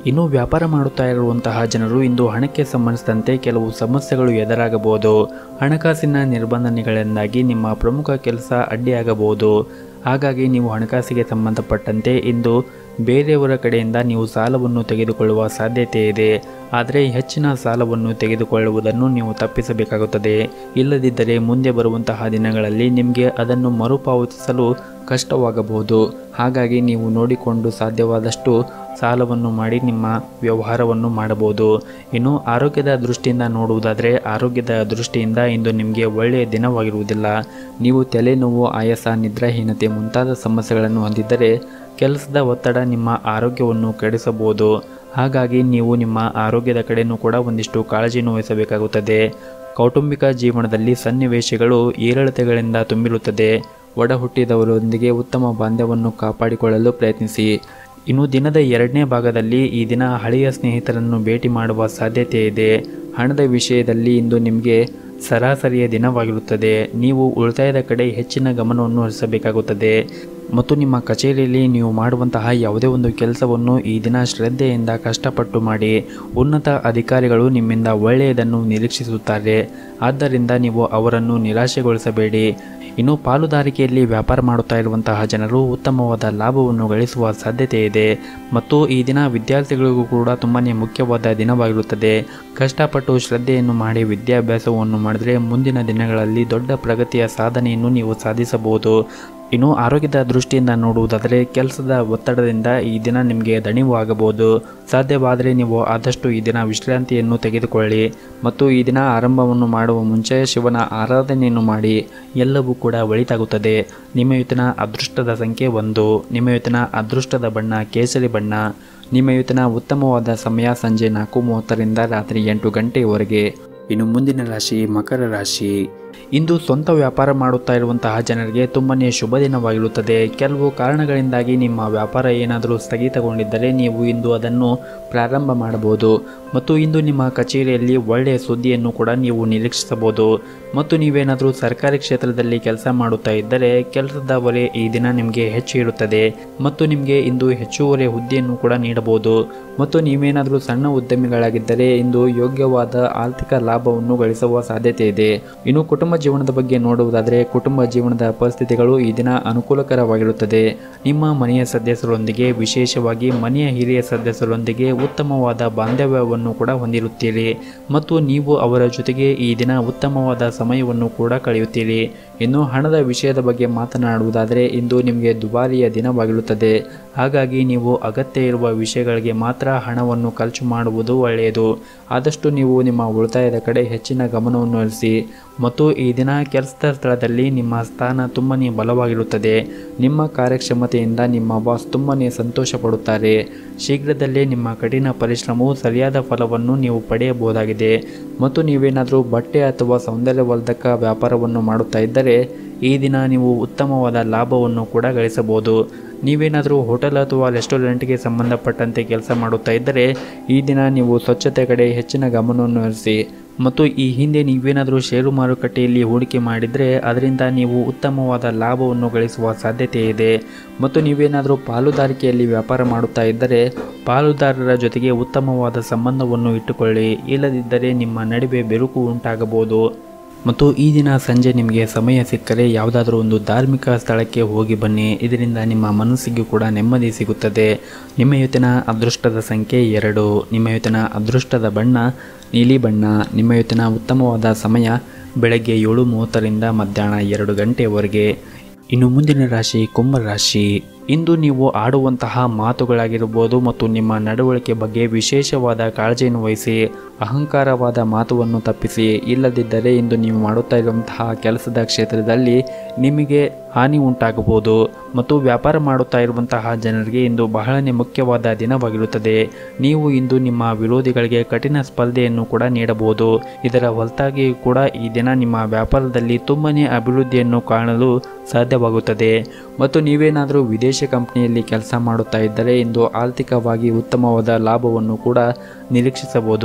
ಇನ್ನು ವ್ಯಾಪಾರ ಮಾಡುತ್ತಾ ಇರುವಂತಹ ಜನರು ಇಂದು ಹಣಕ್ಕೆ ಸಂಬಂಧಿಸಿದಂತೆ ಕೆಲವು ಸಮಸ್ಯೆಗಳು ಎದುರಾಗಬಹುದು ಹಣಕಾಸಿನ ನಿರ್ಬಂಧನೆಗಳಿಂದಾಗಿ ನಿಮ್ಮ ಪ್ರಮುಖ ಕೆಲಸ ಅಡ್ಡಿಯಾಗಬಹುದು ಹಾಗಾಗಿ ನೀವು ಹಣಕಾಸಿಗೆ ಸಂಬಂಧಪಟ್ಟಂತೆ ಇಂದು ಬೇರೆಯವರ ಕಡೆಯಿಂದ ನೀವು ಸಾಲವನ್ನು ತೆಗೆದುಕೊಳ್ಳುವ ಸಾಧ್ಯತೆ ಇದೆ ಆದರೆ ಹೆಚ್ಚಿನ ಸಾಲವನ್ನು ತೆಗೆದುಕೊಳ್ಳುವುದನ್ನು ನೀವು ತಪ್ಪಿಸಬೇಕಾಗುತ್ತದೆ ಇಲ್ಲದಿದ್ದರೆ ಮುಂದೆ ಬರುವಂತಹ ದಿನಗಳಲ್ಲಿ ನಿಮಗೆ ಅದನ್ನು ಮರುಪಾವತಿಸಲು ಕಷ್ಟವಾಗಬಹುದು ಹಾಗಾಗಿ ನೀವು ನೋಡಿಕೊಂಡು ಸಾಧ್ಯವಾದಷ್ಟು ಸಾಲವನ್ನು ಮಾಡಿ ನಿಮ್ಮ ವ್ಯವಹಾರವನ್ನು ಮಾಡಬಹುದು ಇನ್ನು ಆರೋಗ್ಯದ ದೃಷ್ಟಿಯಿಂದ ನೋಡುವುದಾದರೆ ಆರೋಗ್ಯದ ದೃಷ್ಟಿಯಿಂದ ಇಂದು ನಿಮಗೆ ಒಳ್ಳೆಯ ದಿನವಾಗಿರುವುದಿಲ್ಲ ನೀವು ತಲೆನೋವು ಆಯಾಸ ನಿದ್ರಾಹೀನತೆ ಮುಂತಾದ ಸಮಸ್ಯೆಗಳನ್ನು ಹೊಂದಿದ್ದರೆ ಕೆಲಸದ ಒತ್ತಡ ನಿಮ್ಮ ಆರೋಗ್ಯವನ್ನು ಕೆಡಿಸಬಹುದು ಹಾಗಾಗಿ ನೀವು ನಿಮ್ಮ ಆರೋಗ್ಯದ ಕಡೆಯೂ ಕೂಡ ಒಂದಿಷ್ಟು ಕಾಳಜಿಯನ್ನು ವಹಿಸಬೇಕಾಗುತ್ತದೆ ಕೌಟುಂಬಿಕ ಜೀವನದಲ್ಲಿ ಸನ್ನಿವೇಶಗಳು ಏರಿಳಿತಗಳಿಂದ ತುಂಬಿರುತ್ತದೆ ಒಡ ಹುಟ್ಟಿದವರೊಂದಿಗೆ ಉತ್ತಮ ಬಾಂಧವ್ಯವನ್ನು ಕಾಪಾಡಿಕೊಳ್ಳಲು ಪ್ರಯತ್ನಿಸಿ ಇನ್ನು ದಿನದ ಎರಡನೇ ಭಾಗದಲ್ಲಿ ಈ ದಿನ ಹಳೆಯ ಸ್ನೇಹಿತರನ್ನು ಭೇಟಿ ಮಾಡುವ ಸಾಧ್ಯತೆ ಇದೆ ಹಣದ ವಿಷಯದಲ್ಲಿ ಇಂದು ನಿಮಗೆ ಸರಾಸರಿಯ ದಿನವಾಗಿರುತ್ತದೆ ನೀವು ಉಳಿತಾಯದ ಕಡೆ ಹೆಚ್ಚಿನ ಗಮನವನ್ನು ಹರಿಸಬೇಕಾಗುತ್ತದೆ ಮತ್ತು ನಿಮ್ಮ ಕಚೇರಿಯಲ್ಲಿ ನೀವು ಮಾಡುವಂತಹ ಯಾವುದೇ ಒಂದು ಕೆಲಸವನ್ನು ಈ ದಿನ ಶ್ರದ್ಧೆಯಿಂದ ಕಷ್ಟಪಟ್ಟು ಮಾಡಿ ಉನ್ನತ ಅಧಿಕಾರಿಗಳು ನಿಮ್ಮಿಂದ ಒಳ್ಳೆಯದನ್ನು ನಿರೀಕ್ಷಿಸುತ್ತಾರೆ ಆದ್ದರಿಂದ ನೀವು ಅವರನ್ನು ನಿರಾಶೆಗೊಳಿಸಬೇಡಿ ಇನ್ನು ಪಾಲುದಾರಿಕೆಯಲ್ಲಿ ವ್ಯಾಪಾರ ಮಾಡುತ್ತಾ ಇರುವಂತಹ ಜನರು ಉತ್ತಮವಾದ ಲಾಭವನ್ನು ಗಳಿಸುವ ಸಾಧ್ಯತೆ ಇದೆ ಮತ್ತು ಈ ದಿನ ವಿದ್ಯಾರ್ಥಿಗಳಿಗೂ ಕೂಡ ತುಂಬಾ ಮುಖ್ಯವಾದ ದಿನವಾಗಿರುತ್ತದೆ ಕಷ್ಟಪಟ್ಟು ಶ್ರದ್ಧೆಯನ್ನು ಮಾಡಿ ವಿದ್ಯಾಭ್ಯಾಸವನ್ನು ಮಾಡಿದರೆ ಮುಂದಿನ ದಿನಗಳಲ್ಲಿ ದೊಡ್ಡ ಪ್ರಗತಿಯ ಸಾಧನೆಯನ್ನು ನೀವು ಸಾಧಿಸಬಹುದು ಇನ್ನು ಆರೋಗ್ಯದ ದೃಷ್ಟಿಯಿಂದ ನೋಡುವುದಾದರೆ ಕೆಲಸದ ಒತ್ತಡದಿಂದ ಈ ದಿನ ನಿಮಗೆ ದಣಿವು ಆಗಬಹುದು ಸಾಧ್ಯವಾದರೆ ನೀವು ಆದಷ್ಟು ಈ ದಿನ ವಿಶ್ರಾಂತಿಯನ್ನು ತೆಗೆದುಕೊಳ್ಳಿ ಮತ್ತು ಈ ದಿನ ಆರಂಭವನ್ನು ಮಾಡುವ ಮುಂಚೆ ಶಿವನ ಆರಾಧನೆಯನ್ನು ಮಾಡಿ ಎಲ್ಲವೂ ಕೂಡ ಒಳಿತಾಗುತ್ತದೆ ನಿಮ್ಮ ಇವತ್ತಿನ ಅದೃಷ್ಟದ ಸಂಖ್ಯೆ ಒಂದು ನಿಮ್ಮ ಇವತ್ತಿನ ಅದೃಷ್ಟದ ಬಣ್ಣ ಕೇಸರಿ ಬಣ್ಣ ನಿಮ್ಮ ಇವತ್ತಿನ ಉತ್ತಮವಾದ ಸಮಯ ಸಂಜೆ ನಾಲ್ಕು ಮೂವತ್ತರಿಂದ ರಾತ್ರಿ ಎಂಟು ಗಂಟೆಯವರೆಗೆ ಇನ್ನು ಮುಂದಿನ ರಾಶಿ ಮಕರ ರಾಶಿ ಇಂದು ಸ್ವಂತ ವ್ಯಾಪಾರ ಮಾಡುತ್ತಾ ಇರುವಂತಹ ಜನರಿಗೆ ತುಂಬನೇ ಶುಭ ದಿನವಾಗಿರುತ್ತದೆ ಕೆಲವು ಕಾರಣಗಳಿಂದಾಗಿ ನಿಮ್ಮ ವ್ಯಾಪಾರ ಏನಾದರೂ ಸ್ಥಗಿತಗೊಂಡಿದ್ದರೆ ನೀವು ಇಂದು ಅದನ್ನು ಪ್ರಾರಂಭ ಮಾಡಬಹುದು ಮತ್ತು ಇಂದು ನಿಮ್ಮ ಕಚೇರಿಯಲ್ಲಿ ಒಳ್ಳೆಯ ಸುದ್ದಿಯನ್ನು ಕೂಡ ನೀವು ನಿರೀಕ್ಷಿಸಬಹುದು ಮತ್ತು ನೀವೇನಾದರೂ ಸರ್ಕಾರಿ ಕ್ಷೇತ್ರದಲ್ಲಿ ಕೆಲಸ ಮಾಡುತ್ತಾ ಇದ್ದರೆ ಕೆಲಸದ ಹೊರೆ ಈ ದಿನ ನಿಮಗೆ ಹೆಚ್ಚು ಇರುತ್ತದೆ ಮತ್ತು ನಿಮಗೆ ಇಂದು ಹೆಚ್ಚುವರಿ ಹುದ್ದೆಯನ್ನು ಕೂಡ ನೀಡಬಹುದು ಮತ್ತು ನೀವೇನಾದರೂ ಸಣ್ಣ ಉದ್ಯಮಿಗಳಾಗಿದ್ದರೆ ಇಂದು ಯೋಗ್ಯವಾದ ಆರ್ಥಿಕ ಲಾಭವನ್ನು ಗಳಿಸುವ ಸಾಧ್ಯತೆ ಇದೆ ಇನ್ನು ಕುಟುಂಬ ಜೀವನದ ಬಗ್ಗೆ ನೋಡುವುದಾದರೆ ಕುಟುಂಬ ಜೀವನದ ಪರಿಸ್ಥಿತಿಗಳು ಈ ದಿನ ಅನುಕೂಲಕರವಾಗಿರುತ್ತದೆ ನಿಮ್ಮ ಮನೆಯ ಸದಸ್ಯರೊಂದಿಗೆ ವಿಶೇಷವಾಗಿ ಮನೆಯ ಹಿರಿಯ ಸದಸ್ಯರೊಂದಿಗೆ ಉತ್ತಮವಾದ ಬಾಂಧವ್ಯವನ್ನು ಕೂಡ ಹೊಂದಿರುತ್ತೀರಿ ಮತ್ತು ನೀವು ಅವರ ಜೊತೆಗೆ ಈ ದಿನ ಉತ್ತಮವಾದ ಸಮಯವನ್ನು ಕೂಡ ಕಳೆಯುತ್ತೀರಿ ಇನ್ನು ಹಣದ ವಿಷಯದ ಬಗ್ಗೆ ಮಾತನಾಡುವುದಾದರೆ ಇಂದು ನಿಮಗೆ ದುಬಾರಿಯ ದಿನವಾಗಿರುತ್ತದೆ ಹಾಗಾಗಿ ನೀವು ಅಗತ್ಯ ಇರುವ ವಿಷಯಗಳಿಗೆ ಮಾತ್ರ ಹಣವನ್ನು ಖರ್ಚು ಮಾಡುವುದು ಒಳ್ಳೆಯದು ಆದಷ್ಟು ನೀವು ನಿಮ್ಮ ಉಳಿತಾಯದ ಕಡೆ ಹೆಚ್ಚಿನ ಗಮನವನ್ನು ಹರಿಸಿ ಮತ್ತು ಈ ದಿನ ಕೆಲಸದ ಸ್ಥಳದಲ್ಲಿ ನಿಮ್ಮ ಸ್ಥಾನ ತುಂಬನೇ ಬಲವಾಗಿರುತ್ತದೆ ನಿಮ್ಮ ಕಾರ್ಯಕ್ಷಮತೆಯಿಂದ ನಿಮ್ಮ ಬಾಸ್ ತುಂಬನೇ ಸಂತೋಷ ಪಡುತ್ತಾರೆ ಶೀಘ್ರದಲ್ಲೇ ನಿಮ್ಮ ಕಠಿಣ ಪರಿಶ್ರಮವು ಸರಿಯಾದ ಫಲವನ್ನು ನೀವು ಪಡೆಯಬಹುದಾಗಿದೆ ಮತ್ತು ನೀವೇನಾದರೂ ಬಟ್ಟೆ ಅಥವಾ ಸೌಂದರ್ಯವರ್ಧಕ ವ್ಯಾಪಾರವನ್ನು ಮಾಡುತ್ತಾ ಇದ್ದರೆ ಈ ದಿನ ನೀವು ಉತ್ತಮವಾದ ಲಾಭವನ್ನು ಕೂಡ ಗಳಿಸಬಹುದು ನೀವೇನಾದರೂ ಹೋಟೆಲ್ ಅಥವಾ ರೆಸ್ಟೋರೆಂಟ್ಗೆ ಸಂಬಂಧಪಟ್ಟಂತೆ ಕೆಲಸ ಮಾಡುತ್ತಾ ಇದ್ದರೆ ಈ ದಿನ ನೀವು ಸ್ವಚ್ಛತೆ ಕಡೆ ಹೆಚ್ಚಿನ ಗಮನವನ್ನು ಹರಿಸಿ ಮತ್ತು ಈ ಹಿಂದೆ ನೀವೇನಾದರೂ ಷೇರು ಮಾರುಕಟ್ಟೆಯಲ್ಲಿ ಹೂಡಿಕೆ ಮಾಡಿದರೆ ಅದರಿಂದ ನೀವು ಉತ್ತಮವಾದ ಲಾಭವನ್ನು ಗಳಿಸುವ ಸಾಧ್ಯತೆ ಇದೆ ಮತ್ತು ನೀವೇನಾದರೂ ಪಾಲುದಾರಿಕೆಯಲ್ಲಿ ವ್ಯಾಪಾರ ಮಾಡುತ್ತಾ ಇದ್ದರೆ ಪಾಲುದಾರರ ಜೊತೆಗೆ ಉತ್ತಮವಾದ ಸಂಬಂಧವನ್ನು ಇಟ್ಟುಕೊಳ್ಳಿ ಇಲ್ಲದಿದ್ದರೆ ನಿಮ್ಮ ನಡುವೆ ಬೆರುಕು ಉಂಟಾಗಬಹುದು ಮತ್ತು ಈ ದಿನ ಸಂಜೆ ನಿಮಗೆ ಸಮಯ ಸಿಕ್ಕರೆ ಯಾವುದಾದ್ರೂ ಒಂದು ಧಾರ್ಮಿಕ ಸ್ಥಳಕ್ಕೆ ಹೋಗಿ ಬನ್ನಿ ಇದರಿಂದ ನಿಮ್ಮ ಮನಸ್ಸಿಗೂ ಕೂಡ ನೆಮ್ಮದಿ ಸಿಗುತ್ತದೆ ನಿಮ್ಮ ಇವತ್ತಿನ ಅದೃಷ್ಟದ ಸಂಖ್ಯೆ ಎರಡು ನಿಮ್ಮ ಇವತ್ತಿನ ಅದೃಷ್ಟದ ಬಣ್ಣ ನೀಲಿ ಬಣ್ಣ ನಿಮ್ಮ ಇವತ್ತಿನ ಉತ್ತಮವಾದ ಸಮಯ ಬೆಳಗ್ಗೆ ಏಳು ಮೂವತ್ತರಿಂದ ಮಧ್ಯಾಹ್ನ ಎರಡು ಗಂಟೆಯವರೆಗೆ ಇನ್ನು ಮುಂದಿನ ರಾಶಿ ಕುಂಭ ರಾಶಿ ಇಂದು ನೀವು ಆಡುವಂತಹ ಮಾತುಗಳಾಗಿರ್ಬೋದು ಮತ್ತು ನಿಮ್ಮ ನಡವಳಿಕೆ ಬಗ್ಗೆ ವಿಶೇಷವಾದ ಕಾಳಜಿಯನ್ನು ವಹಿಸಿ ಅಹಂಕಾರವಾದ ಮಾತುವನ್ನು ತಪ್ಪಿಸಿ ಇಲ್ಲದಿದ್ದರೆ ಇಂದು ನೀವು ಮಾಡುತ್ತಾ ಇರುವಂತಹ ಕೆಲಸದ ಕ್ಷೇತ್ರದಲ್ಲಿ ನಿಮಗೆ ಹಾನಿ ಉಂಟಾಗಬಹುದು ಮತ್ತು ವ್ಯಾಪಾರ ಮಾಡುತ್ತಾ ಇರುವಂತಹ ಜನರಿಗೆ ಇಂದು ಬಹಳನೇ ಮುಖ್ಯವಾದ ದಿನವಾಗಿರುತ್ತದೆ ನೀವು ಇಂದು ನಿಮ್ಮ ವಿರೋಧಿಗಳಿಗೆ ಕಠಿಣ ಸ್ಪರ್ಧೆಯನ್ನು ಕೂಡ ನೀಡಬಹುದು ಇದರ ಹೊರತಾಗಿ ಕೂಡ ಈ ದಿನ ನಿಮ್ಮ ವ್ಯಾಪಾರದಲ್ಲಿ ತುಂಬನೇ ಅಭಿವೃದ್ಧಿಯನ್ನು ಕಾಣಲು ಸಾಧ್ಯವಾಗುತ್ತದೆ ಮತ್ತು ನೀವೇನಾದರೂ ವಿದೇಶಿ ಕಂಪನಿಯಲ್ಲಿ ಕೆಲಸ ಮಾಡುತ್ತಾ ಇದ್ದರೆ ಇಂದು ಆರ್ಥಿಕವಾಗಿ ಉತ್ತಮವಾದ ಲಾಭವನ್ನು ಕೂಡ ನಿರೀಕ್ಷಿಸಬಹುದು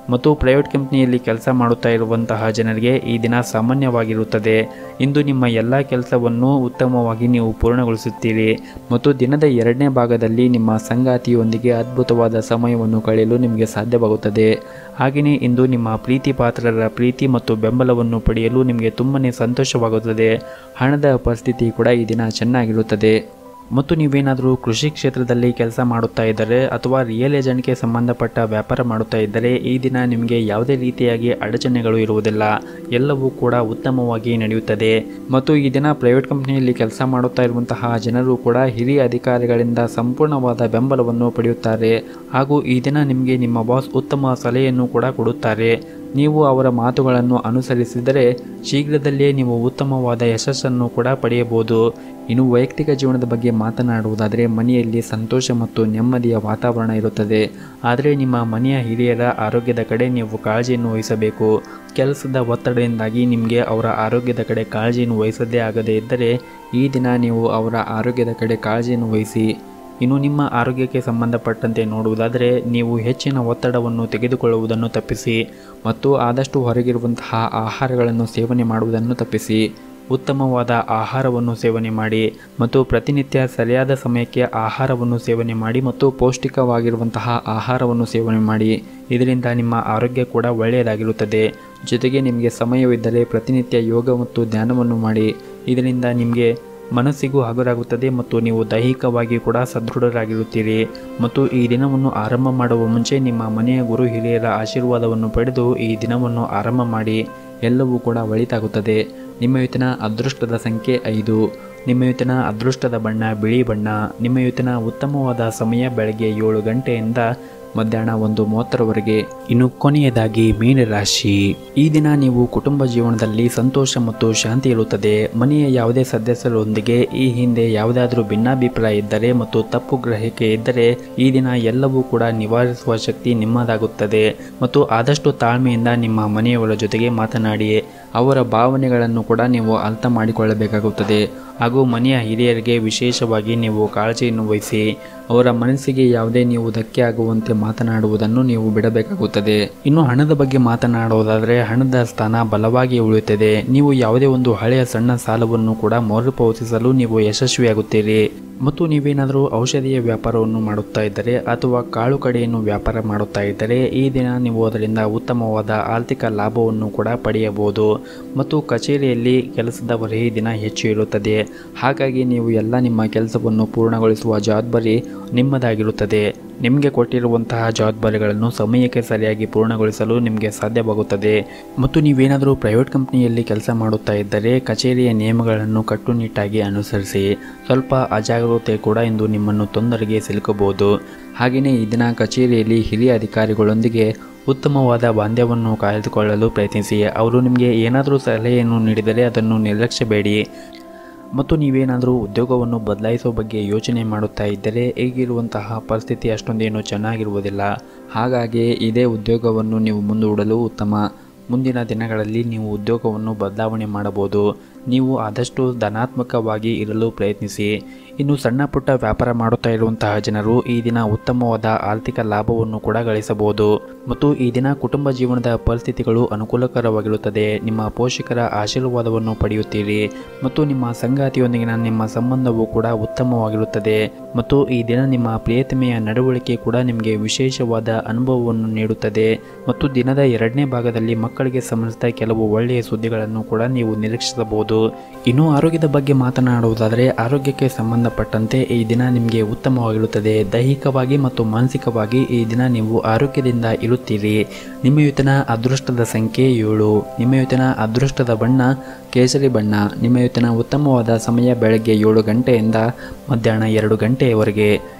ಮತ್ತು ಪ್ರೈವೇಟ್ ಕಂಪ್ನಿಯಲ್ಲಿ ಕೆಲಸ ಮಾಡುತ್ತಾ ಇರುವಂತಹ ಜನರಿಗೆ ಈ ದಿನ ಸಾಮಾನ್ಯವಾಗಿರುತ್ತದೆ ಇಂದು ನಿಮ್ಮ ಎಲ್ಲ ಕೆಲಸವನ್ನು ಉತ್ತಮವಾಗಿ ನೀವು ಪೂರ್ಣಗೊಳಿಸುತ್ತೀರಿ ಮತ್ತು ದಿನದ ಎರಡನೇ ಭಾಗದಲ್ಲಿ ನಿಮ್ಮ ಸಂಗಾತಿಯೊಂದಿಗೆ ಅದ್ಭುತವಾದ ಸಮಯವನ್ನು ಕಳೆಯಲು ನಿಮಗೆ ಸಾಧ್ಯವಾಗುತ್ತದೆ ಹಾಗೆಯೇ ಇಂದು ನಿಮ್ಮ ಪ್ರೀತಿ ಪಾತ್ರರ ಪ್ರೀತಿ ಮತ್ತು ಬೆಂಬಲವನ್ನು ಪಡೆಯಲು ನಿಮಗೆ ತುಂಬನೇ ಸಂತೋಷವಾಗುತ್ತದೆ ಹಣದ ಪರಿಸ್ಥಿತಿ ಕೂಡ ಈ ದಿನ ಚೆನ್ನಾಗಿರುತ್ತದೆ ಮತ್ತು ನೀವೇನಾದರೂ ಕೃಷಿ ಕ್ಷೇತ್ರದಲ್ಲಿ ಕೆಲಸ ಮಾಡುತ್ತಾ ಇದ್ದರೆ ಅಥವಾ ರಿಯಲ್ ಏಜೆಂಟ್ಗೆ ಸಂಬಂಧಪಟ್ಟ ವ್ಯಾಪಾರ ಮಾಡುತ್ತಾ ಇದ್ದರೆ ಈ ದಿನ ನಿಮಗೆ ಯಾವುದೇ ರೀತಿಯಾಗಿ ಅಡಚಣೆಗಳು ಇರುವುದಿಲ್ಲ ಎಲ್ಲವೂ ಕೂಡ ಉತ್ತಮವಾಗಿ ನಡೆಯುತ್ತದೆ ಮತ್ತು ಈ ದಿನ ಪ್ರೈವೇಟ್ ಕಂಪ್ನಿಯಲ್ಲಿ ಕೆಲಸ ಮಾಡುತ್ತಾ ಇರುವಂತಹ ಜನರು ಕೂಡ ಹಿರಿಯ ಅಧಿಕಾರಿಗಳಿಂದ ಸಂಪೂರ್ಣವಾದ ಬೆಂಬಲವನ್ನು ಪಡೆಯುತ್ತಾರೆ ಹಾಗೂ ಈ ದಿನ ನಿಮಗೆ ನಿಮ್ಮ ಬಾಸ್ ಉತ್ತಮ ಸಲಹೆಯನ್ನು ಕೂಡ ಕೊಡುತ್ತಾರೆ ನೀವು ಅವರ ಮಾತುಗಳನ್ನು ಅನುಸರಿಸಿದರೆ ಶೀಘ್ರದಲ್ಲೇ ನೀವು ಉತ್ತಮವಾದ ಯಶಸ್ಸನ್ನು ಕೂಡ ಪಡೆಯಬಹುದು ಇನ್ನು ವೈಯಕ್ತಿಕ ಜೀವನದ ಬಗ್ಗೆ ಮಾತನಾಡುವುದಾದರೆ ಮನೆಯಲ್ಲಿ ಸಂತೋಷ ಮತ್ತು ನೆಮ್ಮದಿಯ ವಾತಾವರಣ ಇರುತ್ತದೆ ಆದರೆ ನಿಮ್ಮ ಮನೆಯ ಹಿರಿಯರ ಆರೋಗ್ಯದ ಕಡೆ ನೀವು ಕಾಳಜಿಯನ್ನು ವಹಿಸಬೇಕು ಕೆಲಸದ ಒತ್ತಡದಿಂದಾಗಿ ನಿಮಗೆ ಅವರ ಆರೋಗ್ಯದ ಕಡೆ ಕಾಳಜಿಯನ್ನು ವಹಿಸದೇ ಆಗದೇ ಇದ್ದರೆ ಈ ದಿನ ನೀವು ಅವರ ಆರೋಗ್ಯದ ಕಡೆ ಕಾಳಜಿಯನ್ನು ವಹಿಸಿ ಇನ್ನು ನಿಮ್ಮ ಆರೋಗ್ಯಕ್ಕೆ ಸಂಬಂಧಪಟ್ಟಂತೆ ನೋಡುವುದಾದರೆ ನೀವು ಹೆಚ್ಚಿನ ಒತ್ತಡವನ್ನು ತೆಗೆದುಕೊಳ್ಳುವುದನ್ನು ತಪ್ಪಿಸಿ ಮತ್ತು ಆದಷ್ಟು ಹೊರಗಿರುವಂತಹ ಆಹಾರಗಳನ್ನು ಸೇವನೆ ಮಾಡುವುದನ್ನು ತಪ್ಪಿಸಿ ಉತ್ತಮವಾದ ಆಹಾರವನ್ನು ಸೇವನೆ ಮಾಡಿ ಮತ್ತು ಪ್ರತಿನಿತ್ಯ ಸರಿಯಾದ ಸಮಯಕ್ಕೆ ಆಹಾರವನ್ನು ಸೇವನೆ ಮಾಡಿ ಮತ್ತು ಪೌಷ್ಟಿಕವಾಗಿರುವಂತಹ ಆಹಾರವನ್ನು ಸೇವನೆ ಮಾಡಿ ಇದರಿಂದ ನಿಮ್ಮ ಆರೋಗ್ಯ ಕೂಡ ಒಳ್ಳೆಯದಾಗಿರುತ್ತದೆ ಜೊತೆಗೆ ನಿಮಗೆ ಸಮಯವಿದ್ದರೆ ಪ್ರತಿನಿತ್ಯ ಯೋಗ ಮತ್ತು ಧ್ಯಾನವನ್ನು ಮಾಡಿ ಇದರಿಂದ ನಿಮಗೆ ಮನಸ್ಸಿಗೂ ಹಗುರಾಗುತ್ತದೆ ಮತ್ತು ನೀವು ದೈಹಿಕವಾಗಿ ಕೂಡ ಸದೃಢರಾಗಿರುತ್ತೀರಿ ಮತ್ತು ಈ ದಿನವನ್ನು ಆರಂಭ ಮಾಡುವ ಮುಂಚೆ ನಿಮ್ಮ ಮನೆಯ ಗುರು ಹಿರಿಯರ ಆಶೀರ್ವಾದವನ್ನು ಪಡೆದು ಈ ದಿನವನ್ನು ಆರಂಭ ಮಾಡಿ ಎಲ್ಲವೂ ಕೂಡ ಒಳಿತಾಗುತ್ತದೆ ನಿಮ್ಮ ಇವತ್ತಿನ ಅದೃಷ್ಟದ ಸಂಖ್ಯೆ ಐದು ನಿಮ್ಮ ಇವತ್ತಿನ ಅದೃಷ್ಟದ ಬಣ್ಣ ಬಿಳಿ ಬಣ್ಣ ನಿಮ್ಮ ಇವತ್ತಿನ ಉತ್ತಮವಾದ ಸಮಯ ಬೆಳಗ್ಗೆ ಏಳು ಗಂಟೆಯಿಂದ ಮಧ್ಯಾಹ್ನ ಒಂದು ಮೂವತ್ತರವರೆಗೆ ಇನ್ನು ಕೊನೆಯದಾಗಿ ಮೀನರಾಶಿ ಈ ದಿನ ನೀವು ಕುಟುಂಬ ಜೀವನದಲ್ಲಿ ಸಂತೋಷ ಮತ್ತು ಶಾಂತಿ ಇರುತ್ತದೆ ಮನೆಯ ಯಾವುದೇ ಸದಸ್ಯರೊಂದಿಗೆ ಈ ಹಿಂದೆ ಯಾವುದಾದ್ರೂ ಭಿನ್ನಾಭಿಪ್ರಾಯ ಇದ್ದರೆ ಮತ್ತು ತಪ್ಪು ಗ್ರಹಿಕೆ ಇದ್ದರೆ ಈ ದಿನ ಎಲ್ಲವೂ ಕೂಡ ನಿವಾರಿಸುವ ಶಕ್ತಿ ನಿಮ್ಮದಾಗುತ್ತದೆ ಮತ್ತು ಆದಷ್ಟು ತಾಳ್ಮೆಯಿಂದ ನಿಮ್ಮ ಮನೆಯವರ ಜೊತೆಗೆ ಮಾತನಾಡಿ ಅವರ ಭಾವನೆಗಳನ್ನು ಕೂಡ ನೀವು ಅರ್ಥ ಮಾಡಿಕೊಳ್ಳಬೇಕಾಗುತ್ತದೆ ಹಾಗೂ ಮನೆಯ ಹಿರಿಯರಿಗೆ ವಿಶೇಷವಾಗಿ ನೀವು ಕಾಳಜಿಯನ್ನು ವಹಿಸಿ ಅವರ ಮನಸ್ಸಿಗೆ ಯಾವುದೇ ನೀವು ಧಕ್ಕೆ ಆಗುವಂತೆ ಮಾತನಾಡುವುದನ್ನು ನೀವು ಬಿಡಬೇಕಾಗುತ್ತದೆ ಇನ್ನು ಹಣದ ಬಗ್ಗೆ ಮಾತನಾಡುವುದಾದರೆ ಹಣದ ಸ್ಥಾನ ಬಲವಾಗಿ ಉಳಿಯುತ್ತದೆ ನೀವು ಯಾವುದೇ ಒಂದು ಹಳೆಯ ಸಣ್ಣ ಸಾಲವನ್ನು ಕೂಡ ಮರುಪಾವತಿಸಲು ನೀವು ಯಶಸ್ವಿಯಾಗುತ್ತೀರಿ ಮತ್ತು ನೀವೇನಾದರೂ ಔಷಧಿಯ ವ್ಯಾಪಾರವನ್ನು ಮಾಡುತ್ತಾ ಇದ್ದರೆ ಅಥವಾ ಕಾಳು ಕಡೆಯನ್ನು ವ್ಯಾಪಾರ ಮಾಡುತ್ತಾ ಇದ್ದರೆ ಈ ದಿನ ನೀವು ಅದರಿಂದ ಉತ್ತಮವಾದ ಆರ್ಥಿಕ ಲಾಭವನ್ನು ಕೂಡ ಪಡೆಯಬಹುದು ಮತ್ತು ಕಚೇರಿಯಲ್ಲಿ ಕೆಲಸದ ಈ ದಿನ ಹೆಚ್ಚು ಇರುತ್ತದೆ ಹಾಗಾಗಿ ನೀವು ಎಲ್ಲ ನಿಮ್ಮ ಕೆಲಸವನ್ನು ಪೂರ್ಣಗೊಳಿಸುವ ಜವಾಬ್ದಾರಿ ನಿಮ್ಮದಾಗಿರುತ್ತದೆ ನಿಮಗೆ ಕೊಟ್ಟಿರುವಂತಹ ಜವಾಬ್ದಾರಿಗಳನ್ನು ಸಮಯಕ್ಕೆ ಸರಿಯಾಗಿ ಪೂರ್ಣಗೊಳಿಸಲು ನಿಮಗೆ ಸಾಧ್ಯವಾಗುತ್ತದೆ ಮತ್ತು ನೀವೇನಾದರೂ ಪ್ರೈವೇಟ್ ಕಂಪ್ನಿಯಲ್ಲಿ ಕೆಲಸ ಮಾಡುತ್ತಾ ಇದ್ದರೆ ಕಚೇರಿಯ ನಿಯಮಗಳನ್ನು ಕಟ್ಟುನಿಟ್ಟಾಗಿ ಅನುಸರಿಸಿ ಸ್ವಲ್ಪ ಅಜಾಗರೂಕತೆ ಕೂಡ ಇಂದು ನಿಮ್ಮನ್ನು ತೊಂದರೆಗೆ ಸಿಲುಕಬಹುದು ಹಾಗೆಯೇ ಈ ದಿನ ಕಚೇರಿಯಲ್ಲಿ ಹಿರಿಯ ಅಧಿಕಾರಿಗಳೊಂದಿಗೆ ಉತ್ತಮವಾದ ಬಾಂಧವ್ಯವನ್ನು ಕಾಯ್ದುಕೊಳ್ಳಲು ಪ್ರಯತ್ನಿಸಿ ಅವರು ನಿಮಗೆ ಏನಾದರೂ ಸಲಹೆಯನ್ನು ನೀಡಿದರೆ ಅದನ್ನು ನಿರ್ಲಕ್ಷ್ಯಬೇಡಿ ಮತ್ತು ನೀವೇನಾದರೂ ಉದ್ಯೋಗವನ್ನು ಬದಲಾಯಿಸೋ ಬಗ್ಗೆ ಯೋಚನೆ ಮಾಡುತ್ತಾ ಇದ್ದರೆ ಈಗಿರುವಂತಹ ಪರಿಸ್ಥಿತಿ ಅಷ್ಟೊಂದೇನು ಚೆನ್ನಾಗಿರುವುದಿಲ್ಲ ಹಾಗಾಗಿ ಇದೇ ಉದ್ಯೋಗವನ್ನು ನೀವು ಮುಂದೂಡಲು ಉತ್ತಮ ಮುಂದಿನ ದಿನಗಳಲ್ಲಿ ನೀವು ಉದ್ಯೋಗವನ್ನು ಬದಲಾವಣೆ ಮಾಡಬಹುದು ನೀವು ಆದಷ್ಟು ಧನಾತ್ಮಕವಾಗಿ ಇರಲು ಪ್ರಯತ್ನಿಸಿ ಇನ್ನು ಸಣ್ಣ ಪುಟ್ಟ ವ್ಯಾಪಾರ ಮಾಡುತ್ತಾ ಇರುವಂತಹ ಜನರು ಈ ದಿನ ಉತ್ತಮವಾದ ಆರ್ಥಿಕ ಲಾಭವನ್ನು ಕೂಡ ಗಳಿಸಬಹುದು ಮತ್ತು ಈ ದಿನ ಕುಟುಂಬ ಜೀವನದ ಪರಿಸ್ಥಿತಿಗಳು ಅನುಕೂಲಕರವಾಗಿರುತ್ತದೆ ನಿಮ್ಮ ಪೋಷಕರ ಆಶೀರ್ವಾದವನ್ನು ಪಡೆಯುತ್ತೀರಿ ಮತ್ತು ನಿಮ್ಮ ಸಂಗಾತಿಯೊಂದಿಗಿನ ನಿಮ್ಮ ಸಂಬಂಧವು ಕೂಡ ಉತ್ತಮವಾಗಿರುತ್ತದೆ ಮತ್ತು ಈ ದಿನ ನಿಮ್ಮ ಪ್ರಿಯತಮೆಯ ನಡವಳಿಕೆ ಕೂಡ ನಿಮಗೆ ವಿಶೇಷವಾದ ಅನುಭವವನ್ನು ನೀಡುತ್ತದೆ ಮತ್ತು ದಿನದ ಎರಡನೇ ಭಾಗದಲ್ಲಿ ಮಕ್ಕಳಿಗೆ ಸಂಬಂಧಿಸಿದ ಕೆಲವು ಒಳ್ಳೆಯ ಸುದ್ದಿಗಳನ್ನು ಕೂಡ ನೀವು ನಿರೀಕ್ಷಿಸಬಹುದು ಇನ್ನು ಆರೋಗ್ಯದ ಬಗ್ಗೆ ಮಾತನಾಡುವುದಾದರೆ ಆರೋಗ್ಯಕ್ಕೆ ಸಂಬಂಧಪಟ್ಟಂತೆ ಈ ದಿನ ನಿಮಗೆ ಉತ್ತಮವಾಗಿರುತ್ತದೆ ದೈಹಿಕವಾಗಿ ಮತ್ತು ಮಾನಸಿಕವಾಗಿ ಈ ದಿನ ನೀವು ಆರೋಗ್ಯದಿಂದ ಇರುತ್ತೀರಿ ನಿಮ್ಮ ಇವತ್ತಿನ ಅದೃಷ್ಟದ ಸಂಖ್ಯೆ ಏಳು ನಿಮ್ಮ ಇವತ್ತಿನ ಅದೃಷ್ಟದ ಬಣ್ಣ ಕೇಸರಿ ಬಣ್ಣ ನಿಮ್ಮ ಇವತ್ತಿನ ಉತ್ತಮವಾದ ಸಮಯ ಬೆಳಗ್ಗೆ ಏಳು ಗಂಟೆಯಿಂದ ಮಧ್ಯಾಹ್ನ ಎರಡು ಗಂಟೆಯವರೆಗೆ